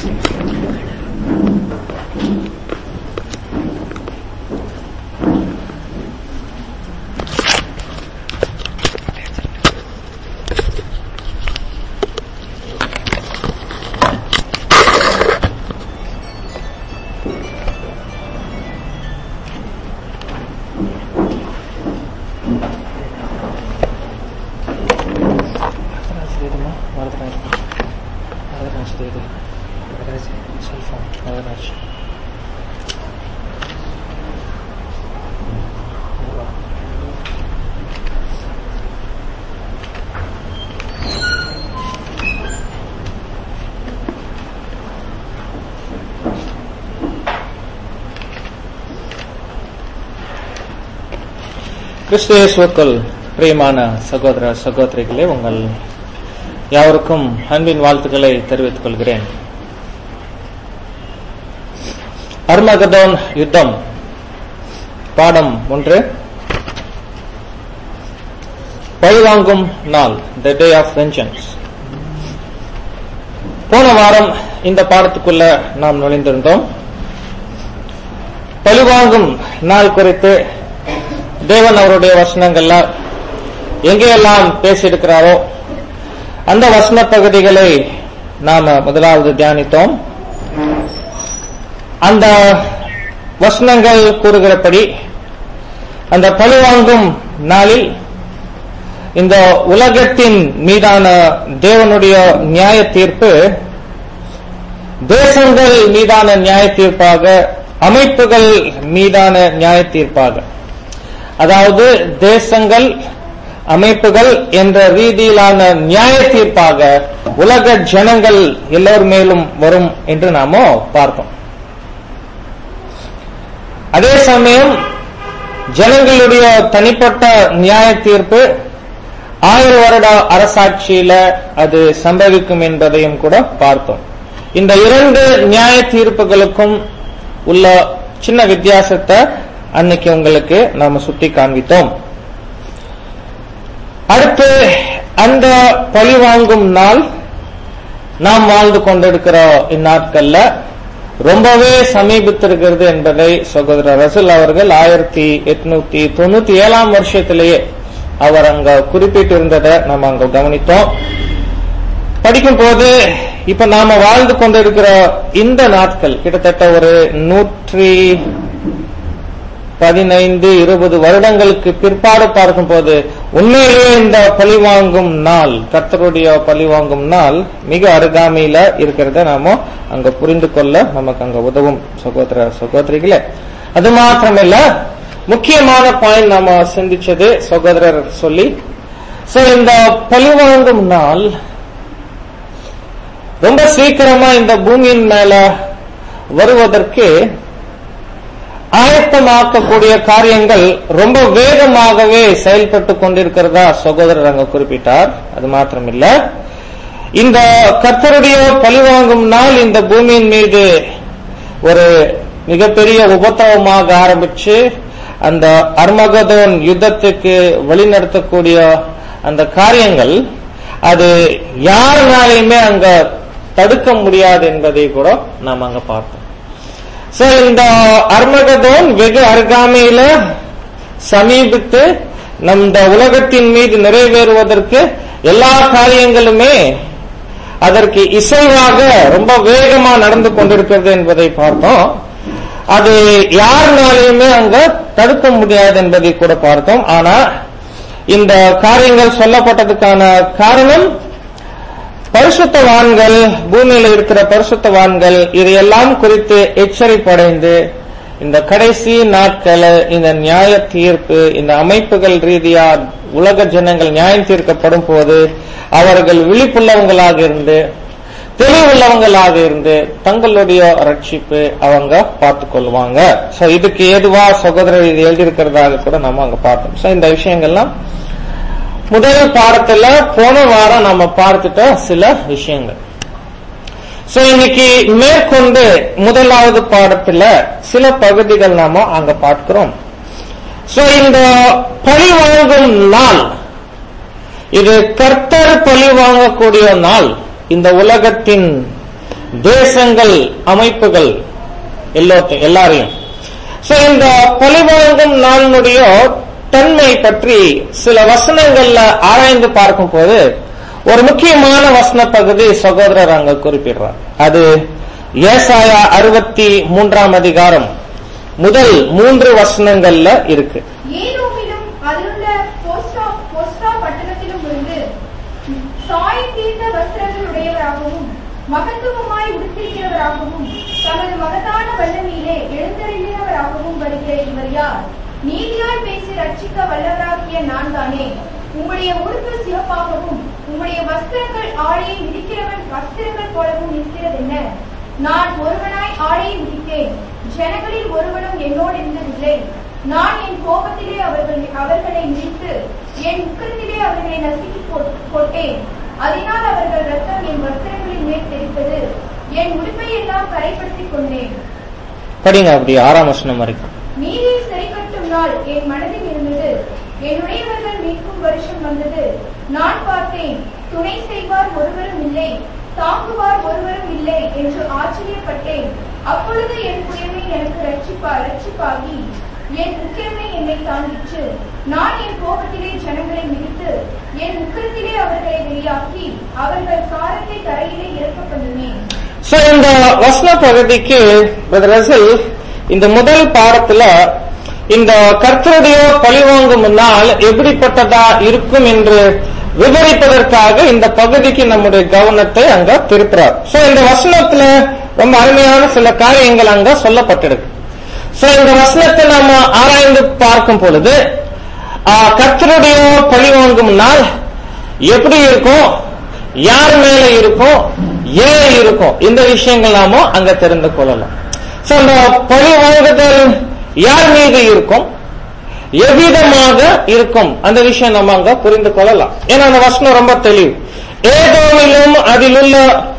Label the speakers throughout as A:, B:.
A: கிறிஸ்துவேஸ்வக்குள் பிரியமான சகோதர சகோதரிகளே உங்கள் யாவருக்கும் அன்பின் வாழ்த்துக்களை தெரிவித்துக் கொள்கிறேன் அர்மகதோன் யுத்தம் பாடம் ஒன்று பழிவாங்கும் நாள் த டே ஆஃப் வெஞ்சன்ஸ் போன வாரம் இந்த பாடத்துக்குள்ள நாம் நுழைந்திருந்தோம் பழிவாங்கும் நாள் குறித்து தேவன் அவருடைய வசனங்கள்ல எங்கெல்லாம் பேசியிருக்கிறாரோ அந்த வசன பகுதிகளை நாம முதலாவது தியானித்தோம் அந்த வசனங்கள் கூறுகிறபடி அந்த பழிவாங்கும் நாளில் இந்த உலகத்தின் மீதான தேவனுடைய நியாய தீர்ப்பு தேசங்கள் மீதான நியாய தீர்ப்பாக அமைப்புகள் மீதான நியாய தீர்ப்பாக அதாவது தேசங்கள் அமைப்புகள் என்ற ரீதியிலான நியாய தீர்ப்பாக உலக ஜனங்கள் எல்லோர் மேலும் வரும் என்று நாம பார்த்தோம் அதே சமயம் ஜனங்களுடைய தனிப்பட்ட நியாய தீர்ப்பு ஆயிரம் வருட அரசாட்சியில அது சம்பவிக்கும் என்பதையும் கூட பார்த்தோம் இந்த இரண்டு நியாய தீர்ப்புகளுக்கும் உள்ள சின்ன வித்தியாசத்தை அன்னைக்கு உங்களுக்கு நாம சுட்டி காண்பித்தோம் அடுத்து அந்த பழி வாங்கும் நாள் நாம் வாழ்ந்து கொண்டிருக்கிற இந்நாட்கள்ல ரொம்பவே சமீபித்திருக்கிறது என்பதை சகோதரர் ரசூல் அவர்கள் ஆயிரத்தி எட்நூத்தி தொண்ணூத்தி ஏழாம் வருஷத்திலேயே அவர் அங்க குறிப்பிட்டிருந்ததை நம்ம அங்க கவனித்தோம் படிக்கும் போது இப்ப நாம வாழ்ந்து கொண்டிருக்கிற இந்த நாட்கள் கிட்டத்தட்ட ஒரு நூற்றி பதினைந்து இருபது வருடங்களுக்கு பிற்பாடு பார்க்கும் போது உண்மையிலேயே இந்த பழிவாங்கும் நாள் கர்த்தருடைய பழிவாங்கும் நாள் மிக அருகாமையில இருக்கிறத நாம அங்க புரிந்து கொள்ள நமக்கு அங்க உதவும் சகோதர சகோதரிகளே அது மாத்திரமில்ல முக்கியமான பாயிண்ட் நாம சிந்திச்சது சகோதரர் சொல்லி சோ இந்த பழிவாங்கும் நாள் ரொம்ப சீக்கிரமா இந்த பூமியின் மேல வருவதற்கு ஆயத்தமாக்கக்கூடிய காரியங்கள் ரொம்ப வேகமாகவே செயல்பட்டு கொண்டிருக்கிறதா சகோதரர் அங்க குறிப்பிட்டார் அது மாத்திரமில்ல இந்த கர்த்தருடைய பழிவாங்கும் நாள் இந்த பூமியின் மீது ஒரு மிகப்பெரிய உபத்தவமாக ஆரம்பிச்சு அந்த அர்மகதோன் யுத்தத்துக்கு வழிநடத்தக்கூடிய அந்த காரியங்கள் அது யாருனாலையுமே அங்க தடுக்க முடியாது என்பதை கூட நாம் அங்க பார்த்தோம் சோ இந்த அர்மகதோன் வெகு அருகாமையில சமீபித்து நம் இந்த உலகத்தின் மீது நிறைவேறுவதற்கு எல்லா காரியங்களுமே அதற்கு இசைவாக ரொம்ப வேகமா நடந்து கொண்டிருக்கிறது என்பதை பார்த்தோம் அது யாருனாலையுமே அங்க தடுக்க முடியாது என்பதை கூட பார்த்தோம் ஆனா இந்த காரியங்கள் சொல்லப்பட்டதுக்கான காரணம் பரிசுத்தவான்கள் பூமியில இருக்கிற பரிசுத்தவான்கள் இதையெல்லாம் குறித்து எச்சரிப்படைந்து இந்த கடைசி நாட்கள இந்த நியாய தீர்ப்பு இந்த அமைப்புகள் ரீதியா உலக ஜனங்கள் நியாயம் தீர்க்கப்படும் போது அவர்கள் விழிப்புள்ளவங்களாக இருந்து தெளிவுள்ளவங்களாக இருந்து தங்களுடைய ரட்சிப்பு அவங்க பார்த்து கொள்வாங்க சோ இதுக்கு ஏதுவா சகோதரர் இது எழுதியிருக்கிறதாக கூட நம்ம அங்க பார்த்தோம் சோ இந்த விஷயங்கள்லாம் முதல் பாடத்துல போன வாரம் நம்ம பார்த்துட்ட சில விஷயங்கள் சோ இன்னைக்கு மேற்கொண்டு முதலாவது பாடத்துல சில பகுதிகள் நாம அங்க பார்க்கிறோம் சோ இந்த பழி வாங்கும் நாள் இது கர்த்தர் பழி வாங்கக்கூடிய நாள் இந்த உலகத்தின் தேசங்கள் அமைப்புகள் எல்லோத்தையும் எல்லாரையும் சோ இந்த பழிவாங்கும் நாளினுடைய தன்மை பற்றி சில வசனங்கள்ல ஆராய்ந்து பார்க்கும் போது ஒரு முக்கியமான வசன பகுதி சகோதரர் அங்க குறிப்பிடுறார் அது ஏசாயா அறுபத்தி மூன்றாம் அதிகாரம் முதல் மூன்று வசனங்கள்ல இருக்கு
B: ஏதோமிலும் அதிலுள்ள போஸ்டா போஸ்டா பட்டணத்திலும் இருந்து சாயம் தீர்ந்த வஸ்திரங்களுடையவராகவும் மகத்துவமாய் உடுத்திருக்கிறவராகவும் தமது மகத்தான வல்லமையிலே எழுந்தருளினவராகவும் வருகிற இவர் யார் நீதியாய் பேசி ரட்சிக்க வல்லவராகிய நான் தானே உம்முடைய உடுப்பு சிவப்பாகவும் உம்முடைய வஸ்திரங்கள் ஆடையை மிதிக்கிறவன் வஸ்திரங்கள் போலவும் இருக்கிறதென்ன நான் ஒருவனாய் ஆடையை மிதித்தேன் ஜனங்களில் ஒருவனும் என்னோடு இருந்ததில்லை நான் என் கோபத்திலே அவர்கள் அவர்களை மிதித்து என் உக்கரத்திலே அவர்களை நசுக்கி போ- போட்டேன் அதனால் அவர்கள் ரத்தம் என் வஸ்திரங்களின் மேல் தெரித்தது என் உடுப்பை எல்லாம் கரைப்படுத்திக் கொண்டேன்
A: படிங்க அப்படி ஆறாம் வசனம் வரைக்கும்
B: நீதியை சரிக்கட்டும் நாள் என் மனதில் இருந்தது என்னுடையவர்கள் மீட்கும் வருஷம் வந்தது நான் பார்த்தேன் துணை செய்வார் ஒருவரும் இல்லை தாங்குவார் ஒருவரும் இல்லை என்று ஆச்சரியப்பட்டேன் அப்பொழுது என் புயமை எனக்கு ரட்சிப்பா ரட்சிப்பாகி என் உக்கிரமை என்னை தாங்கிற்று நான் என் கோபத்திலே ஜனங்களை மிதித்து என் உக்கிரத்திலே அவர்களை வெளியாக்கி அவர்கள் சாரத்தை தரையிலே இறக்க பண்ணினேன்
A: சோ இந்த வசன பகுதிக்கு பிரதர் ரசல் இந்த முதல் பாடத்துல இந்த கர்த்தருடைய பழிவாங்கும் நாள் எப்படிப்பட்டதா இருக்கும் என்று விவரிப்பதற்காக இந்த பகுதிக்கு நம்முடைய கவனத்தை அங்க திருப்புறார் சோ இந்த வசனத்துல ரொம்ப அருமையான சில காரியங்கள் அங்க சொல்லப்பட்டிருக்கு சோ இந்த வசனத்தை நாம ஆராய்ந்து பார்க்கும் பொழுது ஆ, கர்த்தருடைய பழிவாங்கும் நாள் எப்படி இருக்கும் யார் மேல இருக்கும் ஏன் இருக்கும் இந்த விஷயங்கள் நாம அங்க தெரிந்து கொள்ளலாம் சோ அந்த பழி வாங்குதல் யார் மீது இருக்கும் எவ்விதமாக இருக்கும் அந்த விஷயம் நம்ம அங்க புரிந்து கொள்ளலாம் ஏன்னா அந்த வசனம் ரொம்ப தெளிவு ஏதோவிலும் அதிலுள்ள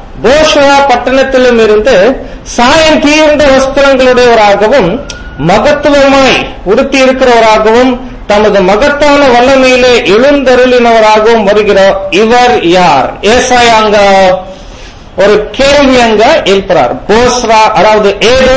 A: போஷா பட்டணத்திலும் இருந்து சாயம் தீர்ந்த வஸ்திரங்களுடையவராகவும் மகத்துவமாய் உடுத்தி இருக்கிறவராகவும் தமது மகத்தான வல்லமையிலே எழுந்தருளினவராகவும் வருகிற இவர் யார் ஏசாயா அங்க ஒரு கேள்வி அங்க எழுப்புறார் போஸ்ரா அதாவது ஏதோ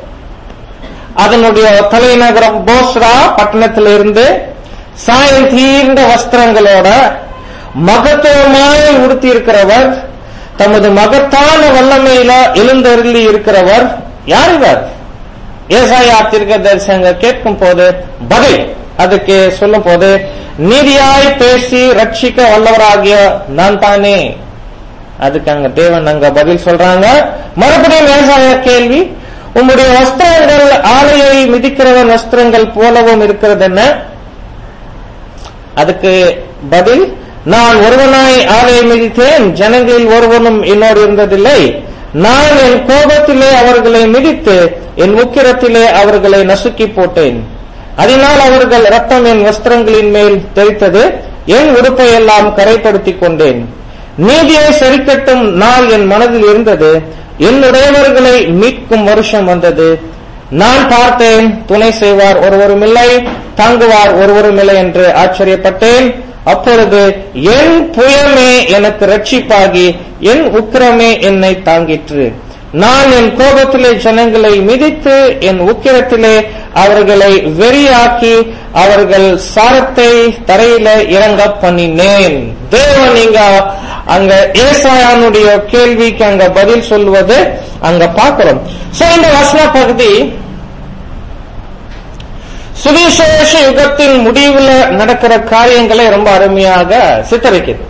A: அதனுடைய தலைநகரம் போஸ்ரா பட்டணத்திலிருந்து சாயம் தீர்ந்த வஸ்திரங்களோட மகத்துவமாய் உடுத்தி இருக்கிறவர் தமது மகத்தான வல்லமையில எழுந்தருளி இருக்கிறவர் யார் இவர் ஏசாயா தீர்க்க தரிசனங்க கேட்கும் போது பதில் அதுக்கு சொல்லும் போது நீதியாய் பேசி ரட்சிக்க வல்லவராகிய நான் தானே அதுக்கு அங்க தேவன் அங்க பதில் சொல்றாங்க மறுபடியும் ஏசாயா கேள்வி உம்முடைய வஸ்திரங்கள் ஆலையை மிதிக்கிறவன் வஸ்திரங்கள் போலவும் இருக்கிறது என்ன அதுக்கு பதில் நான் ஒருவனாய் ஆலையை மிதித்தேன் ஜனங்களில் ஒருவனும் என்னோடு இருந்ததில்லை நான் என் கோபத்திலே அவர்களை மிதித்து என் உக்கிரத்திலே அவர்களை நசுக்கி போட்டேன் அதனால் அவர்கள் ரத்தம் என் வஸ்திரங்களின் மேல் தெரித்தது என் உடுப்பை எல்லாம் கரைப்படுத்திக் கொண்டேன் நீதியை சரிக்கட்டும் நாள் என் மனதில் இருந்தது என்னுடையவர்களை மீட்கும் வருஷம் வந்தது நான் பார்த்தேன் துணை செய்வார் ஒருவரும் இல்லை தாங்குவார் ஒருவரும் இல்லை என்று ஆச்சரியப்பட்டேன் அப்பொழுது என் புயமே எனக்கு ரட்சிப்பாகி என் உக்கிரமே என்னை தாங்கிற்று நான் என் கோபத்திலே ஜனங்களை மிதித்து என் உக்கிரத்திலே அவர்களை வெறியாக்கி அவர்கள் சாரத்தை தரையில இறங்க பண்ணினேன் தேவன் இங்க அங்க ஏசாயானுடைய கேள்விக்கு அங்க பதில் சொல்வது அங்க பார்க்கிறோம் சோ இந்த வசன பகுதி சுவிசேஷ யுகத்தின் முடிவுல நடக்கிற காரியங்களை ரொம்ப அருமையாக சித்தரிக்குது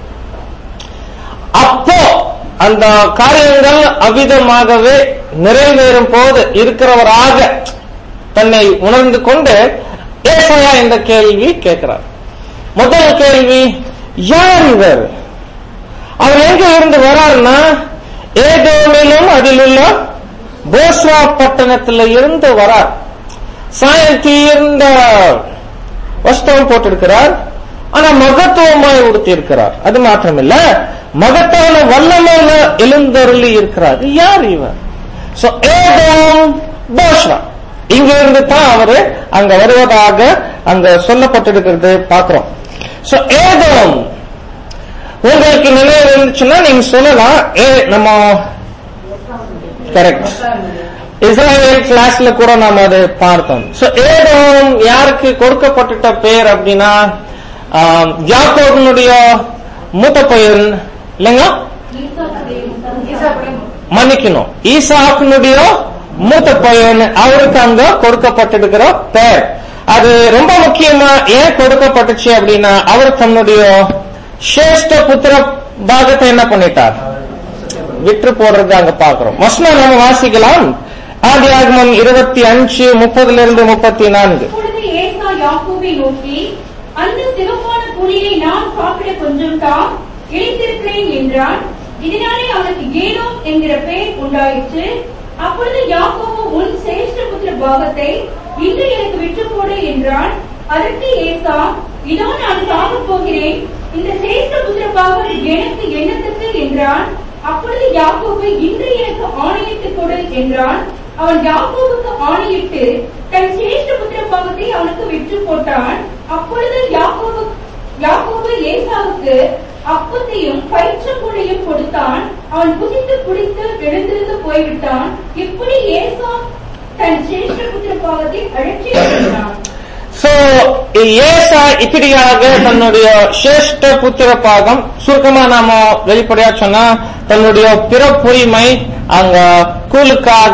A: அப்போ அந்த காரியங்கள் அவ்விதமாகவே நிறைவேறும் போது இருக்கிறவராக தன்னை உணர்ந்து கொண்டு ஏசாயா இந்த கேள்வி கேட்கிறார் முதல் கேள்வி யார் இவர் அவர் எங்க இருந்து வராருன்னா ஏதோமிலும் அதில் உள்ள போஸ்ரா பட்டணத்துல இருந்து வரார் சாயம் தீர்ந்த வஸ்திரம் போட்டிருக்கிறார் ஆனா மகத்துவமாய் உடுத்தி இருக்கிறார் அது மாத்திரமில்ல மகத்தான வல்லமையில எழுந்தருளி இருக்கிறார் யார் இவர் சோ ஏதோம் போஸ்ரா இங்க இருந்து தான் அவரு அங்க வருவதாக அங்க சொல்லப்பட்டிருக்கிறது பாக்குறோம் சோ ஏதோம் உங்களுக்கு நினைவு இருந்துச்சுன்னா நீங்க சொல்லலாம் ஏ நம்ம கரெக்ட் இஸ்ராயல் கிளாஸ்ல கூட நாம அதை பார்த்தோம் சோ ஏதோம் யாருக்கு கொடுக்கப்பட்டுட்ட பேர் அப்படின்னா ஆம், யாக்கோபனுடைய மூத்த பையன் இல்லைங்களா மன்னிக்கணும் ஈசாக்கினுடைய மூத்த பையன் அவருக்கு அங்க கொடுக்கப்பட்டிருக்கிற பெயர் அது ரொம்ப முக்கியமா ஏன் கொடுக்கப்பட்டுச்சு அப்படின்னா அவர் தன்னுடைய சிரேஷ்ட புத்திர பாகத்தை என்ன பண்ணிட்டார் விற்று போடுறது அங்க பாக்குறோம் வசனம் நம்ம வாசிக்கலாம் ஆதி ஆகமம் இருபத்தி அஞ்சு முப்பதுல இருந்து முப்பத்தி நான்கு
B: அப்பொழுது ஏசா யாக்கோபை நோக்கி அந்த சிவப்பான புலியை நான் சாப்பிட கொஞ்சம் தாம் இழைத்திருக்கிறேன் என்றான் இதனாலே அவனுக்கு ஏனோம் என்கிற பெயர் உண்டாயிற்று அப்பொழுது யாக்கோபு உன் சிரேஷ்ட புத்திர பாகத்தை இன்று எனக்கு விற்று போடு என்றான் அதற்கு ஏசா இதோ நான் சாகப் போகிறேன் இந்த சிரேஷ்ட புத்திர பாகம் எனக்கு எண்ணத்துக்கு என்றான் அப்பொழுது யாக்கோபு இன்று எனக்கு ஆணையிட்டு கொடு என்றான் அவன் யாக்கோபுக்கு ஆணையிட்டு தன் சிரேஷ்ட புத்திர பாகத்தை அவனுக்கு விற்று போட்டான் அப்பொழுது யாக்கோபு யாக்கோபு ஏசாவுக்கு அப்பத்தையும் பயிற்றங்குடையும் கொடுத்தான் அவன் புதித்து குடித்து எழுந்திருந்து போய்விட்டான் இப்படி ஏசா தன் சிரேஷ்ட புத்திர பாகத்தை அழைச்சி கொண்டான்
A: சோ ஏசா இப்படியாக தன்னுடைய சிரேஷ்ட புத்திர பாகம் சுருக்கமா நாம வெளிப்படையா சொன்னா தன்னுடைய பிறப்புரிமை அங்க கூலுக்காக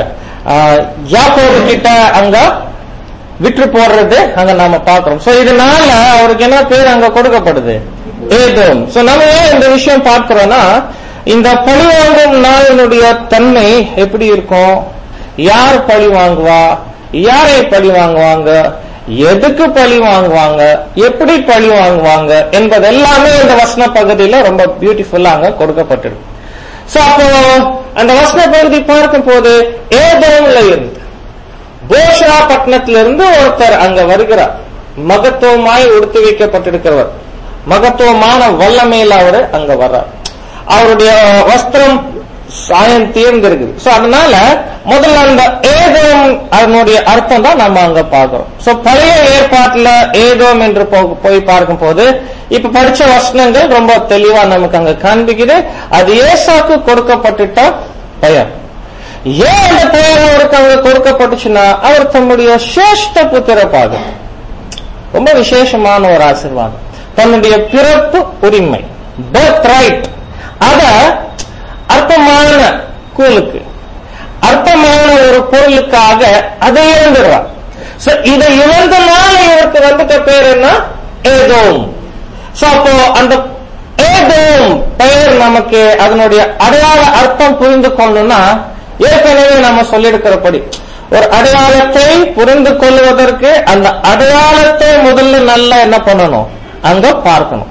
A: யாக்கோபு கிட்ட அங்க விற்று போடுறது அங்க நாம பாக்குறோம் சோ இதனால அவருக்கு என்ன பேர் அங்க கொடுக்கப்படுது ஏதோம் சோ நம்ம ஏன் இந்த விஷயம் பார்க்கிறோம்னா இந்த பழிவாங்கும் நாளினுடைய தன்மை எப்படி இருக்கும் யார் பழி வாங்குவா யாரை பழி வாங்குவாங்க எதுக்கு பழி வாங்குவாங்க எப்படி பழி வாங்குவாங்க என்பது எல்லாமே இந்த வசன பகுதியில ரொம்ப பியூட்டிஃபுல்லா அங்க கொடுக்கப்பட்டிருக்கு சோ அப்போ அந்த வசன பகுதி பார்க்கும் போது ஏதோம்ல இருந்து போஷரா பட்டணத்திலிருந்து ஒருத்தர் அங்க வருகிறார் மகத்துவமாய் உடுத்தி வைக்கப்பட்டிருக்கிறவர் மகத்துவமான வல்லமையில அவரு அங்க வர்றார் அவருடைய வஸ்திரம் சாயம் தீர்ந்திருக்குது சோ அதனால முதல்ல அந்த ஏதோம் அதனுடைய அர்த்தம் தான் நம்ம அங்க பாக்குறோம் சோ பழைய ஏற்பாட்டுல ஏதோம் என்று போ- போய் பார்க்கும் போது இப்ப படிச்ச வசனங்கள் ரொம்ப தெளிவா நமக்கு அங்க காண்பிக்குது அது ஏசாக்கு கொடுக்கப்பட்டுட்ட பெயர் ஏன் அந்த பெயர் அவருக்கு அங்க கொடுக்கப்பட்டுச்சுன்னா அவர் தம்முடைய சிரேஷ்ட புத்திர பாகம் ரொம்ப விசேஷமான ஒரு ஆசீர்வாதம் தன்னுடைய பிறப்பு உரிமை பர்த் ரைட் அத அர்த்தமான கூலுக்கு அர்த்தமான ஒரு பொருளுக்காக அதை இழந்துடுறார் சோ இதை இழந்தனால இவருக்கு வந்துட்ட பேர் என்ன ஏதோம் சோ அப்போ அந்த ஏதோம் பெயர் நமக்கு அதனுடைய அடையாள அர்த்தம் புரிந்து கொள்ளணும்னா ஏற்கனவே நம்ம சொல்லியிருக்கிறபடி ஒரு அடையாளத்தை புரிந்து கொள்வதற்கு அந்த அடையாளத்தை முதல்ல நல்லா என்ன பண்ணணும் அங்க பார்க்கணும்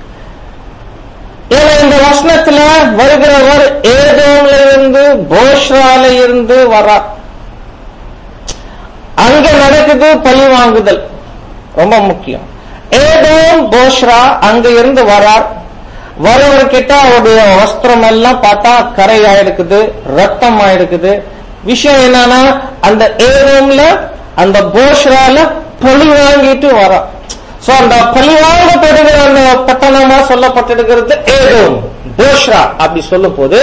A: ஏன்னா இந்த வசனத்துல வருகிறவர் ஏதோம்ல இருந்து போஷ்ரால இருந்து வர்றார் அங்க நடக்குது பழி வாங்குதல் ரொம்ப முக்கியம் ஏதோம் போஷ்ரா அங்க இருந்து வரார் வரவர்கிட்ட அவருடைய வஸ்திரம் எல்லாம் பார்த்தா கரை ஆயிருக்குது ரத்தம் ஆயிருக்குது விஷயம் என்னன்னா அந்த ஏதோம்ல அந்த போஷ்ரால பழி வாங்கிட்டு வரா சோ அந்த பழி வாங்கப்படுகிற அந்த பட்டணமா சொல்லப்பட்டிருக்கிறது ஏதோம் போஷ்ரா அப்படி சொல்லும் போது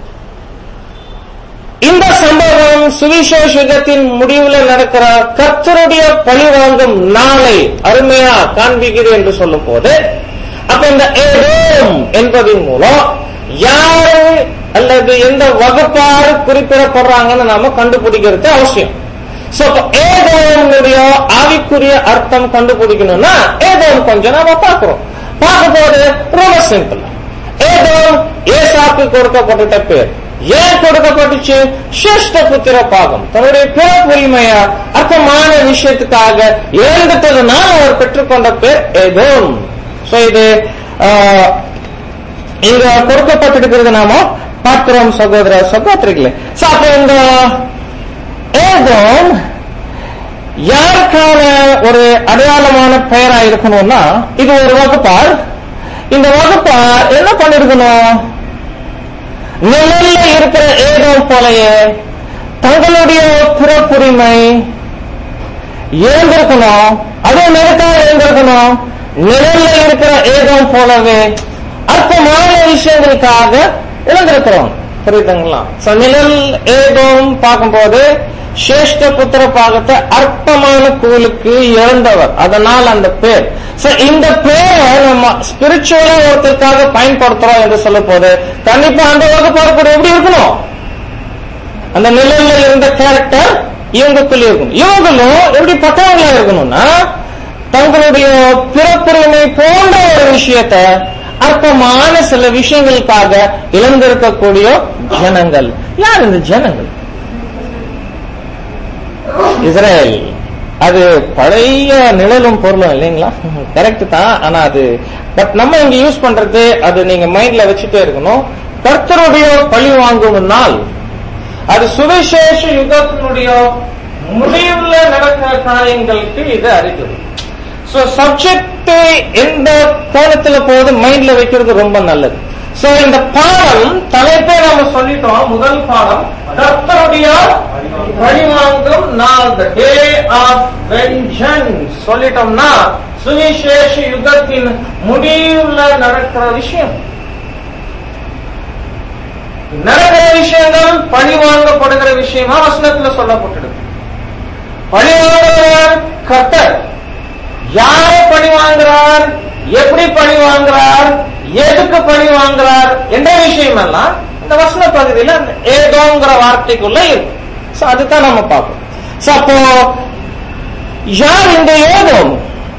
A: இந்த சம்பவம் சுவிசேஷகத்தின் முடிவுல நடக்கிற கர்த்தருடைய பழிவாங்கும் நாளை அருமையா காண்பிக்கிறது என்று சொல்லும் போது அப்ப இந்த ஏதோம் என்பதின் மூலம் யாரு அல்லது எந்த வகுப்பாறு குறிப்பிடப்படுறாங்கன்னு நாம கண்டுபிடிக்கிறது அவசியம் சோ ஏதோனுடைய ஆவிக்குரிய அர்த்தம் கண்டுபிடிக்கணும்னா ஏதோம் கொஞ்சம் நாம பார்க்கிறோம் பார்க்க போது ரொம்ப சிம்பிள் ஏதோ ஏசாக்கு கொடுக்கப்பட்ட பேர் ஏன் கொடுக்கப்பட்டுச்சு சிரேஷ்ட புத்திர பாகம் தன்னுடைய பிறப்புரிமைய அர்த்தமான விஷயத்துக்காக இழந்துட்டதுனால அவர் பெற்றுக்கொண்ட பேர் ஏதோம் சோ இது ஆஹ், இங்க கொடுக்கப்பட்டிருக்கிறது நாம பார்க்கிறோம் சகோதர சகோதரிகளே சோ அப்ப இந்த ஏதோம் யாருக்கான ஒரு அடையாளமான பெயரா இருக்கணும்னா இது ஒரு வகுப்பார் இந்த வகுப்பார் என்ன பண்ணிருக்கணும் நிழல்ல இருக்கிற ஏதோ போலயே தங்களுடைய பிறப்புரிமை இழந்திருக்கணும் அதே நேரத்தில் இழந்திருக்கணும் நிழல்ல இருக்கிற ஏதோ போலவே அற்பமான விஷயங்களுக்காக இழந்திருக்கிறோம் புரியுதுங்களா So, நிழல் ஏதோம் பார்க்கும்போது சிரேஷ்ட புத்திர பாகத்தை அற்பமான கூலுக்கு இழந்தவர் அதனால் அந்த பேர் So, இந்த பேரை நம்ம ஸ்பிரிச்சுவலா ஒருத்தருக்காக பயன்படுத்துறோம் என்று சொல்லும் போது கண்டிப்பா அந்த வகுப்பாடு கூட எப்படி இருக்கணும் அந்த நிழல்ல இருந்த கேரக்டர் இவங்களுக்குள்ள இருக்கணும் இவங்களும் எப்படி பட்டவங்களா இருக்கணும்னா தங்களுடைய பிறப்புரிமை போன்ற ஒரு விஷயத்த அற்பமான சில விஷயங்களுக்காக இழந்திருக்கக்கூடிய ஜனங்கள் யார் இந்த ஜனங்கள் இஸ்ரேல் அது பழைய நிழலும் பொருளும் இல்லைங்களா கரெக்ட் தான் ஆனா அது பட் நம்ம இங்க யூஸ் பண்றது அது நீங்க மைண்ட்ல வச்சுட்டே இருக்கணும் கர்த்தருடைய பழி வாங்கும் நாள் அது சுவிசேஷ யுகத்தினுடைய முடிவுல நடக்கிற காரியங்களுக்கு இது அறிகுறி சோ சப்ஜெக்ட் எந்த கோணத்துல போகுது மைண்ட்ல வைக்கிறது ரொம்ப நல்லது சோ இந்த பாடம் தலைப்பே நாம சொல்லிட்டோம் முதல் பாடம் கர்த்தருடைய பழிவாங்கும் நாள் the day of vengeance சொல்லிட்டோம்னா சுவிசேஷ யுகத்தின் முடிவுல நடக்கிற விஷயம் நடக்கிற விஷயங்கள் பழி வாங்கப்படுகிற விஷயமா வசனத்துல சொல்லப்பட்டிருக்கு பழி வாங்குறவர் கர்த்தர் யாரை பழி வாங்குறார் எப்படி பழி வாங்குறார் எதுக்கு பழி வாங்குறார் என்ற விஷயம் எல்லாம் இந்த வசன பகுதியில அந்த ஏதோங்கிற வார்த்தைக்குள்ள இருக்கு So, அதுதான் நம்ம பார்ப்போம் So, அப்போ யார் இந்த ஏதோம்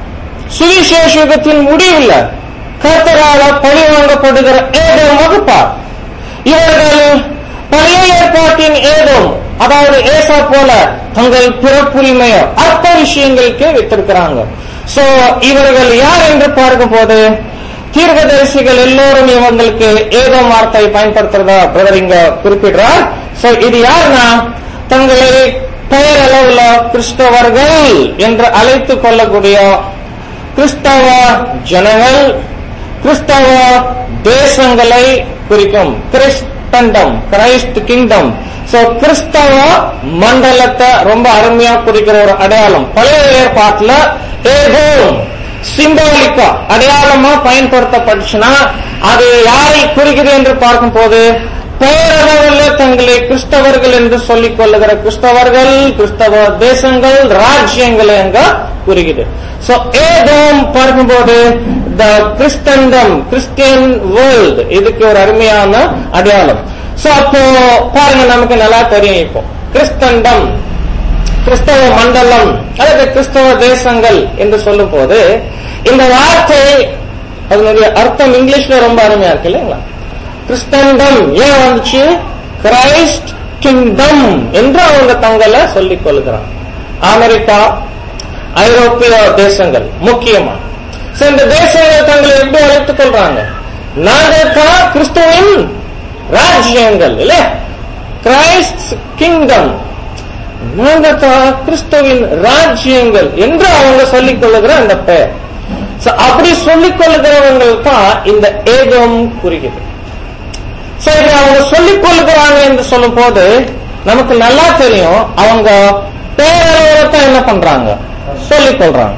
A: சுவிசேஷகத்தின் முடிவில் கர்த்தரால பழி வாங்கப்படுகிற ஏதோ வகுப்பார் இவர்கள் பழைய ஏற்பாட்டின் ஏதோம் அதாவது ஏசா போல தங்கள் பிறப்புரிமைய அற்ப விஷயங்களுக்கே வித்திருக்கிறாங்க சோ இவர்கள் யார் என்று பார்க்கும்போது தீர்க்கதரிசிகள் எல்லோரும் இவங்களுக்கு ஏதோ வார்த்தை பயன்படுத்துறதா பிரதர் இங்க குறிப்பிடுறார் சோ இது யாருன்னா தங்களை பெயரளவுல கிறிஸ்தவர்கள் என்று அழைத்துக் கொள்ளக்கூடிய கிறிஸ்தவ ஜனங்கள் கிறிஸ்தவ தேசங்களை குறிக்கும் கிறிஸ்தண்டம் கிரைஸ்ட் கிங்டம் சோ கிறிஸ்தவ மண்டலத்தை ரொம்ப அருமையா குறிக்கிற ஒரு அடையாளம் பழைய ஏற்பாட்டுல ஏதோ சிம்பாலிக்கா அடையாளமா பயன்படுத்தப்பட்டுச்சுன்னா அது யாரை குறிக்கிறது என்று பார்க்கும்போது பெயரளவில் தங்களை கிறிஸ்தவர்கள் என்று சொல்லிக் கொள்ளுகிற கிறிஸ்தவர்கள் கிறிஸ்தவ தேசங்கள் ராஜ்யங்களை அங்க குறிக்குது சோ ஏதோம் பார்க்கும்போது த கிறிஸ்தண்டம் கிறிஸ்டியன் வேர்ல்டு இதுக்கு ஒரு அருமையான அடையாளம் சோ அப்போ பாருங்க நமக்கு நல்லா தெரியும் இப்போ கிறிஸ்தண்டம் கிறிஸ்தவ மண்டலம் அல்லது கிறிஸ்தவ தேசங்கள் என்று சொல்லும் போது இந்த வார்த்தை அதனுடைய அர்த்தம் இங்கிலீஷ்ல ரொம்ப அருமையா இருக்கு இல்லைங்களா கிறிஸ்தண்டம் ஏன் வந்துச்சு கிரைஸ்ட் கிங்டம் என்று அவங்க தங்களை சொல்லிக் கொள்கிறாங்க அமெரிக்கா ஐரோப்பிய தேசங்கள் முக்கியமா So, இந்த தேசங்கள் தங்களை எப்படி அழைத்துக் கொள்றாங்க நாங்கள் தான் கிறிஸ்துவின் ராஜ்யங்கள் இல்ல கிரைஸ்ட் கிங்டம் நாங்க தான் கிறிஸ்துவின் ராஜ்யங்கள் என்று அவங்க சொல்லிக் கொள்ளுகிற அந்த பெயர் So, அப்படி சொல்லிக் கொள்ளுகிறவங்கள் தான் இந்த ஏகம் குறிக்குது சரி அவங்க சொல்லிக் கொள்ளுகிறாங்க என்று சொல்லும் போது நமக்கு நல்லா தெரியும் அவங்க பேரளவுல தான் என்ன பண்றாங்க சொல்லிக் கொள்றாங்க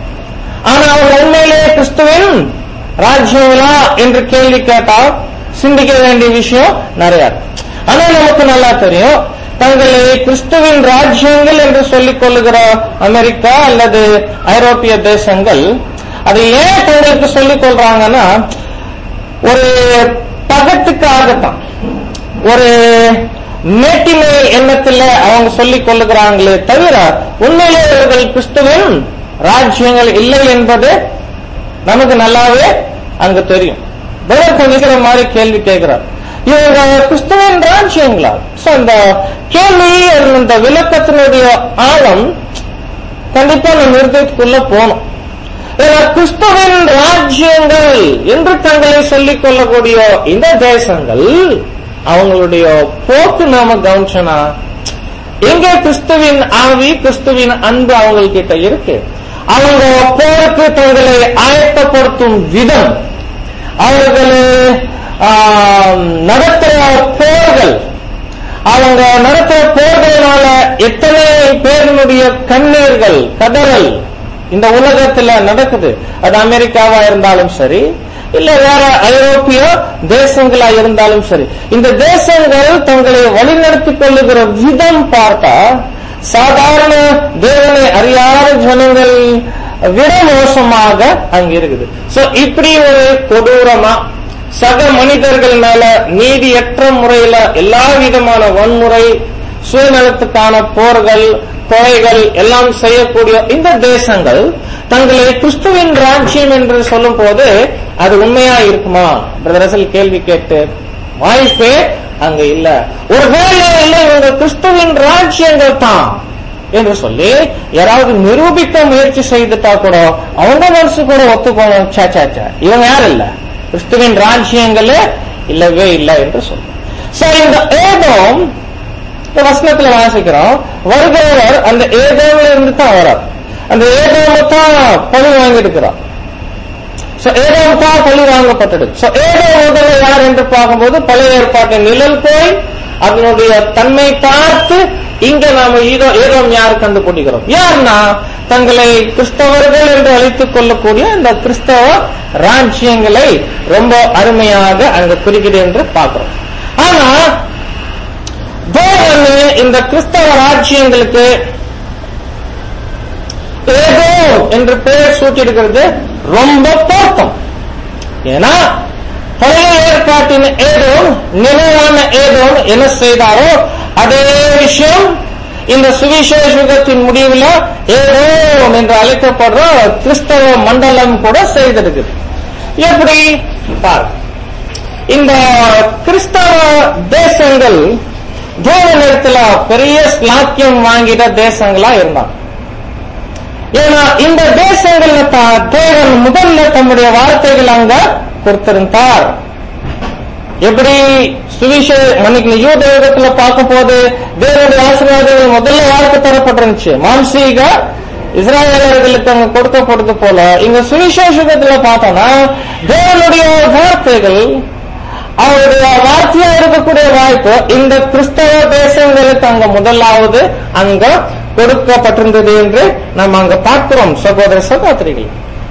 A: ஆனா அவங்க உண்மையிலேயே கிறிஸ்துவின் ராஜ்யங்களா என்று கேள்வி கேட்டால் சிந்திக்க வேண்டிய விஷயம் நிறைய இருக்கு. ஆனா நமக்கு நல்லா தெரியும் தங்களை கிறிஸ்துவின் ராஜ்யங்கள் என்று சொல்லிக் கொள்ளுகிற அமெரிக்கா அல்லது ஐரோப்பிய தேசங்கள் அதை ஏன் தங்களுக்கு சொல்லிக் கொள்றாங்கன்னா ஒரு பகத்துக்காகத்தான் ஒரு மேட்டிமை எண்ணத்துல அவங்க சொல்லிக் கொள்ளுகிறாங்களே தவிர உண்மையிலே இவர்கள் கிறிஸ்துவின் ராஜ்யங்கள் இல்லை என்பது நமக்கு நல்லாவே அங்க தெரியும் வேற நிக்கிற மாதிரி கேள்வி கேட்கிறார் இவங்க கிறிஸ்துவின் ராஜ்யங்களா சோ அந்த கேள்வி இந்த விளக்கத்தினுடைய ஆழம் கண்டிப்பா நம்ம இருதயத்துக்குள்ள போகணும் ஏன்னா கிறிஸ்துவின் ராஜ்யங்கள் என்று தங்களை சொல்லிக் கொள்ளக்கூடிய இந்த தேசங்கள் அவங்களுடைய போக்கு நாம கவனிச்சனா எங்க கிறிஸ்துவின் ஆவி கிறிஸ்துவின் அன்பு அவங்கள்கிட்ட இருக்கு அவங்க போருக்கு தங்களை ஆயத்தப்படுத்தும் விதம் அவர்கள் ஆம், நடத்துற போர்கள் அவங்க நடத்துற போர்களினால எத்தனை பேரினுடைய கண்ணீர்கள் கதறல் இந்த உலகத்துல நடக்குது அது அமெரிக்காவா இருந்தாலும் சரி இல்ல வேற ஐரோப்பிய தேசங்களா இருந்தாலும் சரி இந்த தேசங்கள் தங்களை வழிநடத்திக் கொள்ளுகிற விதம் பார்த்தா சாதாரண தேவனை அறியாத ஜனங்கள் விட மோசமாக அங்க இருக்குது சோ இப்படி ஒரு கொடூரமா சக மனிதர்கள் மேல நீதியற்ற முறையில எல்லா விதமான வன்முறை சுயநலத்துக்கான போர்கள் கொலைகள் எல்லாம் செய்யக்கூடிய இந்த தேசங்கள் தங்களை கிறிஸ்துவின் ராஜ்யம் என்று சொல்லும் போது அது உண்மையா இருக்குமா பிரதரசல் கேள்வி கேட்டு வாய்ப்பே அங்க இல்ல ஒருவேளை இல்லை இவங்க கிறிஸ்துவின் ராஜ்யங்கள் தான் என்று சொல்லி யாராவது நிரூபிக்க முயற்சி செய்துட்டா கூட அவங்க மனசு கூட ஒத்துக்கணும் சே சே சே இவங்க யாரும் இல்ல கிறிஸ்துவின் ராஜ்யங்களே இல்லவே இல்லை என்று சொல்லும் சோ இந்த ஏதோம் இந்த வசனத்துல வாசிக்கிறோம் வருகிறவர் அந்த ஏதோவில் இருந்து தான் வரார் அந்த ஏதோம தான் பழி வாங்கியிருக்கிறார் சோ ஏதோம் தான் பழி வாங்கப்பட்டது சோ ஏதோ முதல்ல யார் என்று பார்க்கும்போது பழைய ஏற்பாட்டின் நிழல் போய் அதனுடைய தன்மை பார்த்து இங்க நாம ஏதோ ஏதோ யார் கண்டுபிடிக்கிறோம் யாருன்னா தங்களை கிறிஸ்தவர்கள் என்று அழைத்துக் கொள்ளக்கூடிய இந்த கிறிஸ்தவ ராஜ்யங்களை ரொம்ப அருமையாக அங்க குறிக்கிறது என்று பார்க்கிறோம் ஆனா தேவன் இந்த கிறிஸ்தவ ராஜ்யங்களுக்கு ஏதோ என்று பெயர் சூட்டியிருக்கிறது ரொம்ப பொருத்தம் ஏன்னா பழைய ஏற்பாட்டின் ஏதோ நிலையான ஏதோ என்ன செய்தாரோ அதே விஷயம் இந்த சுவிசேஷகத்தின் முடிவில் ஏதோ என்று அழைக்கப்படுற கிறிஸ்தவ மண்டலம் கூட செய்திருக்குது எப்படி பாரு இந்த கிறிஸ்தவ தேசங்கள் தேவனிடத்துல பெரிய ஸ்லாக்கியம் வாங்கிட்ட தேசங்களா இருந்தாங்க ஏன்னா இந்த தேசங்கள்ல தான் தேவன் முதல்ல தம்முடைய வார்த்தைகள் அங்க கொடுத்திருந்தார் எப்படி சுவிசே மன்னிக்கு யூத யுகத்துல பார்க்கும் போது தேவனுடைய ஆசீர்வாதங்கள் முதல்ல வார்த்தை தரப்பட்டிருந்துச்சு மாம்சீக இஸ்ராயலர்களுக்கு அங்க கொடுக்கப்படுது போல இங்க சுவிசேஷத்துல பார்த்தோம்னா தேவனுடைய வார்த்தைகள் அவருடைய வார்த்தையா இருக்கக்கூடிய வாய்ப்பு இந்த கிறிஸ்தவ தேசங்களுக்கு அங்க முதலாவது அங்க கொடுக்கப்பட்டிருந்தது என்று நாம் அங்க பார்க்கிறோம் சகோதர சகோதரிகள்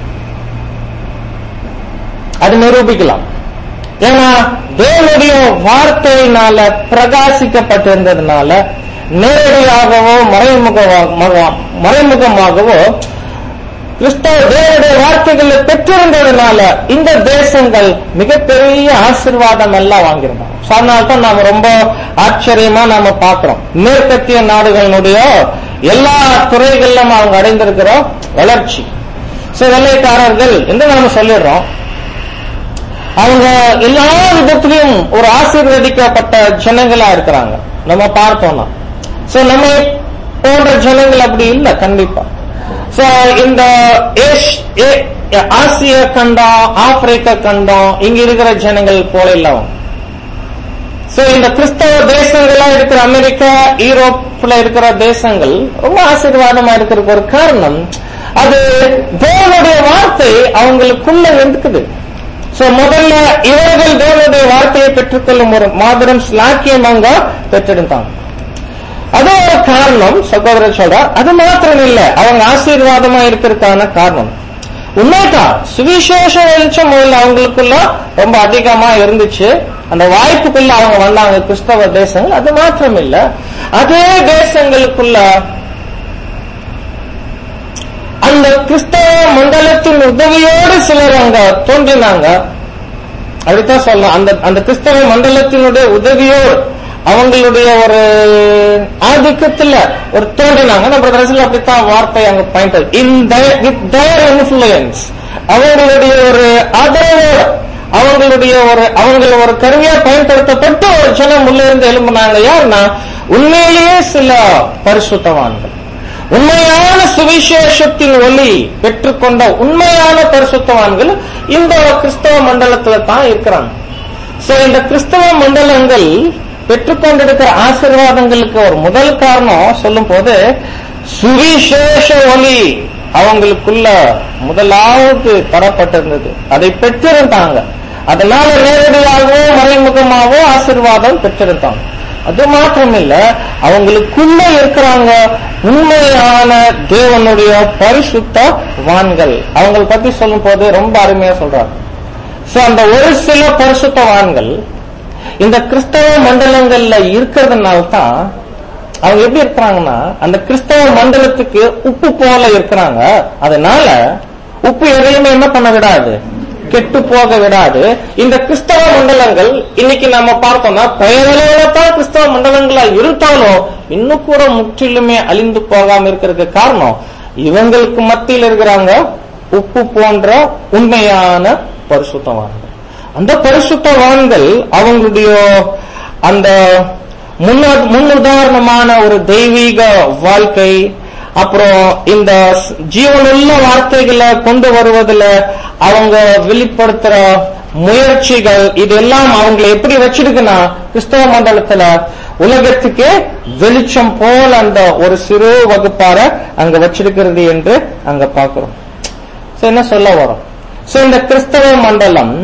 A: அது நிரூபிக்கலாம் ஏன்னா தேவனுடைய வார்த்தையினால பிரகாசிக்கப்பட்டிருந்ததுனால நேரடியாகவோ மறைமுகமாக மறைமுகமாகவோ கிறிஸ்தவ தேவனுடைய வார்த்தைகளை பெற்றிருந்ததுனால இந்த தேசங்கள் மிகப்பெரிய ஆசிர்வாதம் எல்லாம் வாங்கியிருந்தாங்க அதனால தான் நாம ரொம்ப ஆச்சரியமா நாம பார்க்கிறோம் மேற்கத்திய நாடுகளினுடைய எல்லா துறைகளிலும் அவங்க அடைந்திருக்கிற வளர்ச்சி சோ வெள்ளைக்காரர்கள் என்று நாம சொல்லிடுறோம் அவங்க எல்லா விதத்திலையும் ஒரு ஆசீர்வதிக்கப்பட்ட ஜனங்களா இருக்கிறாங்க நம்ம பார்த்தோம்னா சோ நம்ம போன்ற ஜனங்கள் அப்படி இல்லை கண்டிப்பா சோ இந்த ஆசிய கண்டம் ஆப்பிரிக்க கண்டம் இங்க இருக்கிற ஜனங்கள் போல இல்ல அவங்க சோ இந்த கிறிஸ்தவ தேசங்களா இருக்கிற அமெரிக்கா யூரோப்ல இருக்கிற தேசங்கள் ரொம்ப ஆசீர்வாதமா இருக்கிறதுக்கு ஒரு காரணம் அது தேவனுடைய வார்த்தை அவங்களுக்குள்ள இருக்குது சோ முதல்ல இவர்கள் தேவனுடைய வார்த்தையை பெற்றுக்கொள்ளும் ஒரு மாபெரும் ஸ்லாக்கியம் அவங்க பெற்றிருந்தாங்க அது ஒரு காரணம் சகோதரர் சொல்ற அது மாத்திரம் இல்ல அவங்க ஆசீர்வாதமா இருக்கிறதுக்கான காரணம் உண்மைதான் சுவிசேஷ வெளிச்சம் முதல்ல அவங்களுக்குள்ள ரொம்ப அதிகமா இருந்துச்சு அந்த வாய்ப்புக்குள்ள அவங்க வந்தாங்க கிறிஸ்தவ தேசங்கள் அது மாத்திரம் இல்ல அதே தேசங்களுக்குள்ள அந்த கிறிஸ்தவ மண்டலத்தின் உதவியோடு சிலர் அங்க தோன்றினாங்க அப்படித்தான் சொல்லலாம் அந்த அந்த கிறிஸ்தவ மண்டலத்தினுடைய உதவியோடு அவங்களுடைய ஒரு ஆதிக்கத்துல ஒரு தோன்றினாங்க நம்ம கடைசியில் அப்படித்தான் வார்த்தை அங்க பாயிண்ட் இந்த வித் தேர் இன்ஃபுளுயன்ஸ் அவங்களுடைய ஒரு ஆதரவோட அவங்களுடைய ஒரு அவங்கள ஒரு கருவியா பயன்படுத்தப்பட்டு ஒரு ஜனம் உள்ள இருந்து எழும்பினாங்க யாருன்னா உண்மையிலேயே சில பரிசுத்தவான்கள் உண்மையான சுவிசேஷத்தின் ஒளி பெற்றுக்கொண்ட உண்மையான பரிசுத்தவான்கள் இந்த கிறிஸ்தவ மண்டலத்துல தான் இருக்கிறாங்க சோ இந்த கிறிஸ்தவ மண்டலங்கள் பெற்றுக்கொண்டிருக்கிற ஆசீர்வாதங்களுக்கு ஒரு முதல் காரணம் சொல்லும் போது சுவிசேஷ ஒளி அவங்களுக்குள்ள முதலாவது தரப்பட்டிருந்தது அதை பெற்றிருந்தாங்க அதனால நேரடியாகவோ மறைமுகமாகவோ ஆசீர்வாதம் பெற்றிருந்தாங்க அது மாத்திரம் இல்ல அவங்களுக்குள்ள இருக்கிறாங்க உண்மையான தேவனுடைய பரிசுத்த வான்கள் அவங்களை பத்தி சொல்லும் போது ரொம்ப அருமையா சொல்றாங்க சோ அந்த ஒரு சில பரிசுத்தவான்கள் இந்த கிறிஸ்தவ மண்டலங்கள்ல இருக்கிறதுனால தான் அவங்க எப்படி இருக்கிறாங்கன்னா அந்த கிறிஸ்தவ மண்டலத்துக்கு உப்பு போல இருக்கிறாங்க அதனால உப்பு எதையுமே என்ன பண்ண விடாது கெட்டு போக விடாது இந்த கிறிஸ்தவ மண்டலங்கள் இன்னைக்கு நம்ம பார்த்தோம்னா பெயரளவுல தான் கிறிஸ்தவ மண்டலங்களா இருந்தாலும் இன்னும் கூட முற்றிலுமே அழிந்து போகாம இருக்கிறதுக்கு காரணம் இவங்களுக்கு மத்தியில் இருக்கிறாங்க உப்பு போன்ற உண்மையான பரிசுத்தவான்கள் அந்த பரிசுத்தவான்கள் அவங்களுடைய அந்த முன்ன- முன்னுதாரணமான ஒரு தெய்வீக வாழ்க்கை அப்புறம் இந்த ஸ்- ஜீவனுள்ள வார்த்தைகளை கொண்டு வருவதுல அவங்க வெளிப்படுத்துற முயற்சிகள் இதெல்லாம் அவங்களை எப்படி வச்சிருக்குன்னா கிறிஸ்தவ மண்டலத்துல உலகத்துக்கு வெளிச்சம் போல அந்த ஒரு சிறு வகுப்பார அங்க வச்சிருக்கிறது என்று அங்க பார்க்கிறோம் சோ என்ன சொல்ல வரோம் சோ இந்த கிறிஸ்தவ மண்டலம்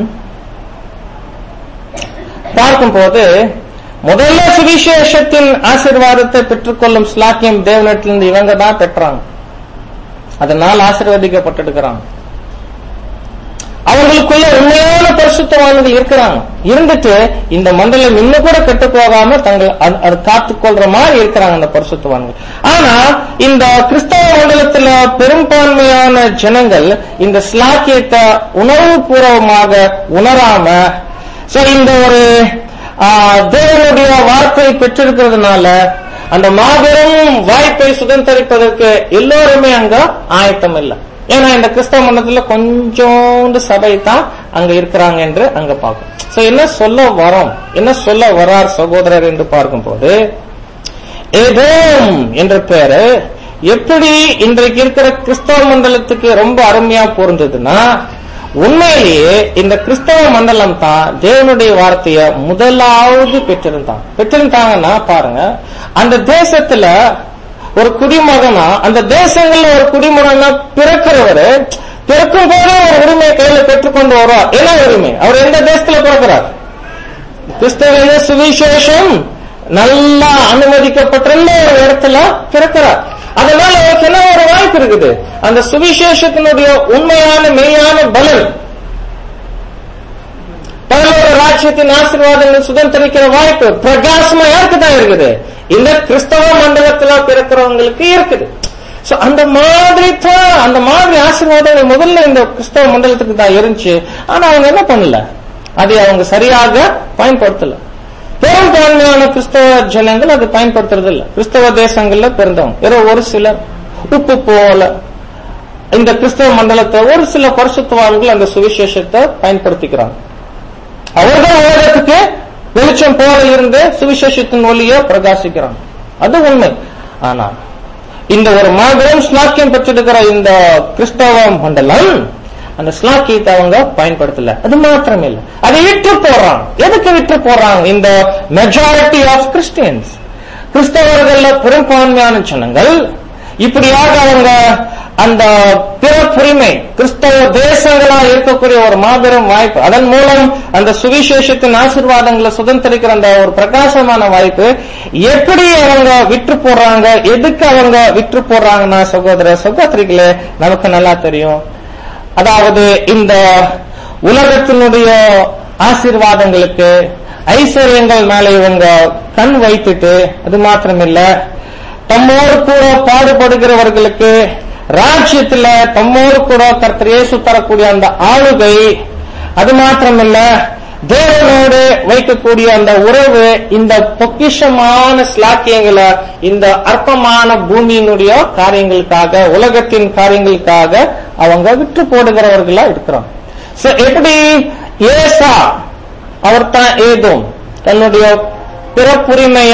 A: பார்க்கும்போது முதல்ல சுவிசேஷத்தின் ஆசீர்வாதத்தை பெற்றுக்கொள்ளும் ஸ்லாக்கியம் தேவனிடத்திலிருந்து இவங்க தான் பெற்றாங்க அதனால் ஆசீர்வதிக்கப்பட்டிருக்கிறாங்க அவங்களுக்குள்ள உண்மையான பரிசுத்தவான்கள் இருக்கிறாங்க இருந்துட்டு இந்த மண்டலம் இன்னும் கூட கெட்டு போகாம தங்கள் அது- அது காத்துக்கொள்ற மாதிரி இருக்கிறாங்க அந்த பரிசுத்தவான்கள் ஆனா இந்த கிறிஸ்தவ மண்டலத்துல பெரும்பான்மையான ஜனங்கள் இந்த ஸ்லாக்கியத்தை உணர்வுபூர்வமாக உணராம சோ இந்த ஒரு ஆ, தேவனுடைய வார்த்தை பெற்றிருக்கிறதுனால அந்த மாபெரும் வாய்ப்பை சுதந்திரிப்பதற்கு எல்லோருமே அங்க ஆயத்தம் இல்லை ஏன்னா இந்த கிறிஸ்தவ மண்டலத்துல கொஞ்சோண்டு சபை தான் அங்க இருக்கிறாங்க என்று அங்க பார்க்கும் சோ என்ன சொல்ல வரோம் என்ன சொல்ல வரார் சகோதரர் என்று பார்க்கும்போது ஏதோம் என்ற பேரு எப்படி இன்றைக்கு இருக்கிற கிறிஸ்தவ மண்டலத்துக்கு ரொம்ப அருமையா பொருந்ததுன்னா உண்மையிலேயே இந்த கிறிஸ்தவ மண்டலம் தான் தேவனுடைய வார்த்தைய முதலாவது பெற்றிருந்தாங்க பெற்றிருந்தாங்கன்னா பாருங்க அந்த தேசத்துல ஒரு குடிமகனா அந்த தேசங்கள்ல ஒரு குடிமகனா பிறக்கிறவரு பிறக்கும் போதே ஒரு உரிமையை கையில பெற்றுக்கொண்டு வருவார் என்ன உரிமை அவர் எந்த தேசத்துல பிறக்கிறார் கிறிஸ்தவ சுவிசேஷம் நல்லா அனுமதிக்கப்பட்டிருந்த ஒரு இடத்துல பிறக்கிறார் அதனால அவருக்கு என்ன ஒரு வாய்ப்பு இருக்குது அந்த சுவிசேஷத்தினுடைய உண்மையான மெய்யான பலன் பரலோக ராஜ்யத்தின் ஆசீர்வாதங்கள் சுதந்திரிக்கிற வாய்ப்பு பிரகாசமா யாருக்கு தான் இருக்குது இந்த கிறிஸ்தவ மண்டலத்துல பிறக்கிறவங்களுக்கு இருக்குது சோ அந்த மாதிரி தான் அந்த மாதிரி ஆசீர்வாதங்கள் முதல்ல இந்த கிறிஸ்தவ மண்டலத்துக்கு தான் இருந்துச்சு ஆனா அவங்க என்ன பண்ணல அதை அவங்க சரியாக பயன்படுத்தல பெரும்பான்மையான கிறிஸ்தவ ஜனங்கள் அதை பயன்படுத்துறது இல்ல கிறிஸ்தவ தேசங்கள்ல பிறந்தவங்க ஏதோ ஒரு சிலர் உப்பு போல இந்த கிறிஸ்தவ மண்டலத்தை ஒரு சில பரிசுத்தவான்கள் அந்த சுவிசேஷத்தை பயன்படுத்திக்கிறாங்க அவர்கள் உலகத்துக்கு வெளிச்சம் போல இருந்து சுவிசேஷத்தின் ஒளிய பிரகாசிக்கிறாங்க அது உண்மை ஆனா இந்த ஒரு மாபெரும் ஸ்லாக்கியம் பெற்றிருக்கிற இந்த கிறிஸ்தவ மண்டலம் அந்த ஸ்லாக்கியத்தை அவங்க பயன்படுத்தல அது மாத்திரம் இல்ல அதை விட்டு போடுறாங்க எதுக்கு விட்டு போடுறாங்க இந்த மெஜாரிட்டி ஆஃப் கிறிஸ்டியன்ஸ் கிறிஸ்தவர்கள்ல பெரும்பான்மையான ஜனங்கள் இப்படியாக அவங்க அந்த பிறப்புரிமை கிறிஸ்தவ தேசங்களா இருக்கக்கூடிய ஒரு மாபெரும் வாய்ப்பு அதன் மூலம் அந்த சுவிசேஷத்தின் ஆசீர்வாதங்களை சுதந்திரிக்கிற அந்த ஒரு பிரகாசமான வாய்ப்பு எப்படி அவங்க விற்று போடுறாங்க எதுக்கு அவங்க விற்று போடுறாங்கன்னா சகோதர சகோதரிகளே நமக்கு நல்லா தெரியும் அதாவது இந்த உலகத்தினுடைய ஆசீர்வாதங்களுக்கு ஐஸ்வர்யங்கள் மேல இவங்க கண் வைத்துட்டு அது மாத்திரமில்ல தம்மோடு கூட பாடுபடுகிறவர்களுக்கு ராஜ்யத்துல தம்மோடு கூட கர்த்தர் இயேசு தரக்கூடிய அந்த ஆளுகை அது மாத்திரமில்ல தேவனோடு வைக்கக்கூடிய அந்த உறவு இந்த பொக்கிஷமான ஸ்லாக்கியங்களை இந்த அற்பமான பூமியினுடைய காரியங்களுக்காக உலகத்தின் காரியங்களுக்காக அவங்க விட்டு போடுகிறவர்களா இருக்கிறாங்க So, எப்படி ஏசா அவர் தான் ஏதும் தன்னுடைய பிறப்புரிமைய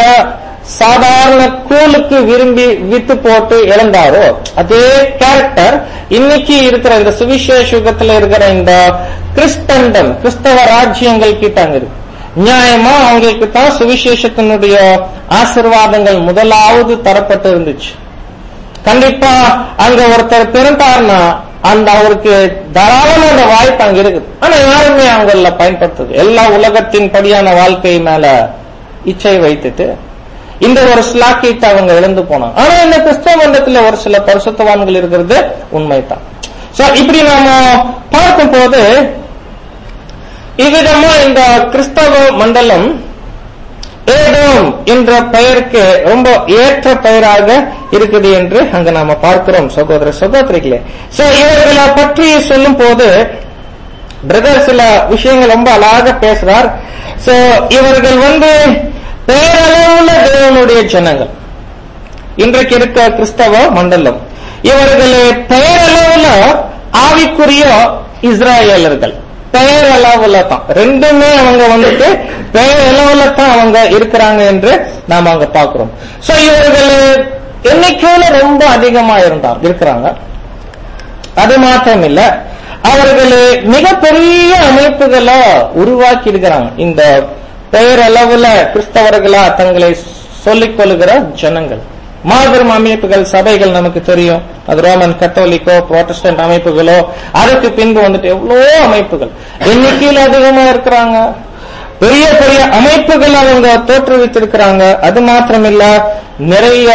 A: சாதாரண கூலுக்கு விரும்பி விட்டு போட்டு இழந்தாரோ அதே கேரக்டர் இன்னைக்கு இருக்கிற இந்த சுவிசேஷ யுகத்துல இருக்கிற இந்த கிறிஸ்தண்டம் கிறிஸ்தவ ராஜ்யங்கள் கிட்ட அங்க இருக்கு நியாயமா அவங்களுக்கு தான் சுவிசேஷத்தினுடைய ஆசிர்வாதங்கள் முதலாவது தரப்பட்டு இருந்துச்சு கண்டிப்பா அங்க ஒருத்தர் பிறந்தார்னா அந்த அவருக்கு தாராளமா அந்த வாய்ப்பு அங்க இருக்குது ஆனா யாருமே அவங்கள பயன்படுத்துது எல்லா உலகத்தின் படியான வாழ்க்கை மேல இச்சை வைத்துட்டு இந்த ஒரு ஸ்லாக்கியத்தை அவங்க இழந்து போனாங்க ஆனா இந்த கிறிஸ்தவ மண்டலத்துல ஒரு சில பரிசுத்தவான்கள் இருக்கிறது உண்மைதான் சோ இப்படி நாம பார்க்கும் போது இவ்விதமா இந்த கிறிஸ்தவ மண்டலம் ஏதோம் என்ற பெயருக்கு ரொம்ப ஏற்ற பெயராக இருக்குது என்று அங்க நாம பார்க்கிறோம் சகோதர சகோதரிகளே சோ இவர்களை பற்றி சொல்லும் போது பிரதர் சில விஷயங்கள் ரொம்ப அழகாக பேசுறார் சோ இவர்கள் வந்து பேரளவுல தேவனுடைய ஜனங்கள் இன்றைக்கு இருக்க கிறிஸ்தவ மண்டலம் இவர்கள் பெயரளவுல ஆவிக்குரிய இஸ்ராயலர்கள் பெயரளவுல தான் ரெண்டுமே அவங்க வந்துட்டு பெயரளவுல தான் அவங்க இருக்கிறாங்க என்று நாம அங்க பாக்குறோம் சோ இவர்கள் எண்ணிக்கையில ரொம்ப அதிகமா இருந்தார் இருக்கிறாங்க அது மாத்திரம் இல்ல அவர்கள் மிகப்பெரிய அமைப்புகளை உருவாக்கி இருக்கிறாங்க இந்த பெயரளவுல கிறிஸ்தவர்களா தங்களை சொல்லிக் கொள்ளுகிற ஜனங்கள் மாபெரும் அமைப்புகள் சபைகள் நமக்கு தெரியும் அது ரோமன் கத்தோலிக்கோ புரோட்டஸ்டன்ட் அமைப்புகளோ அதுக்கு பின்பு வந்துட்டு எவ்வளோ அமைப்புகள் எண்ணிக்கையில் அதிகமா இருக்கிறாங்க பெரிய பெரிய அமைப்புகள் அவங்க தோற்றுவித்திருக்கிறாங்க அது மாத்திரமில்ல நிறைய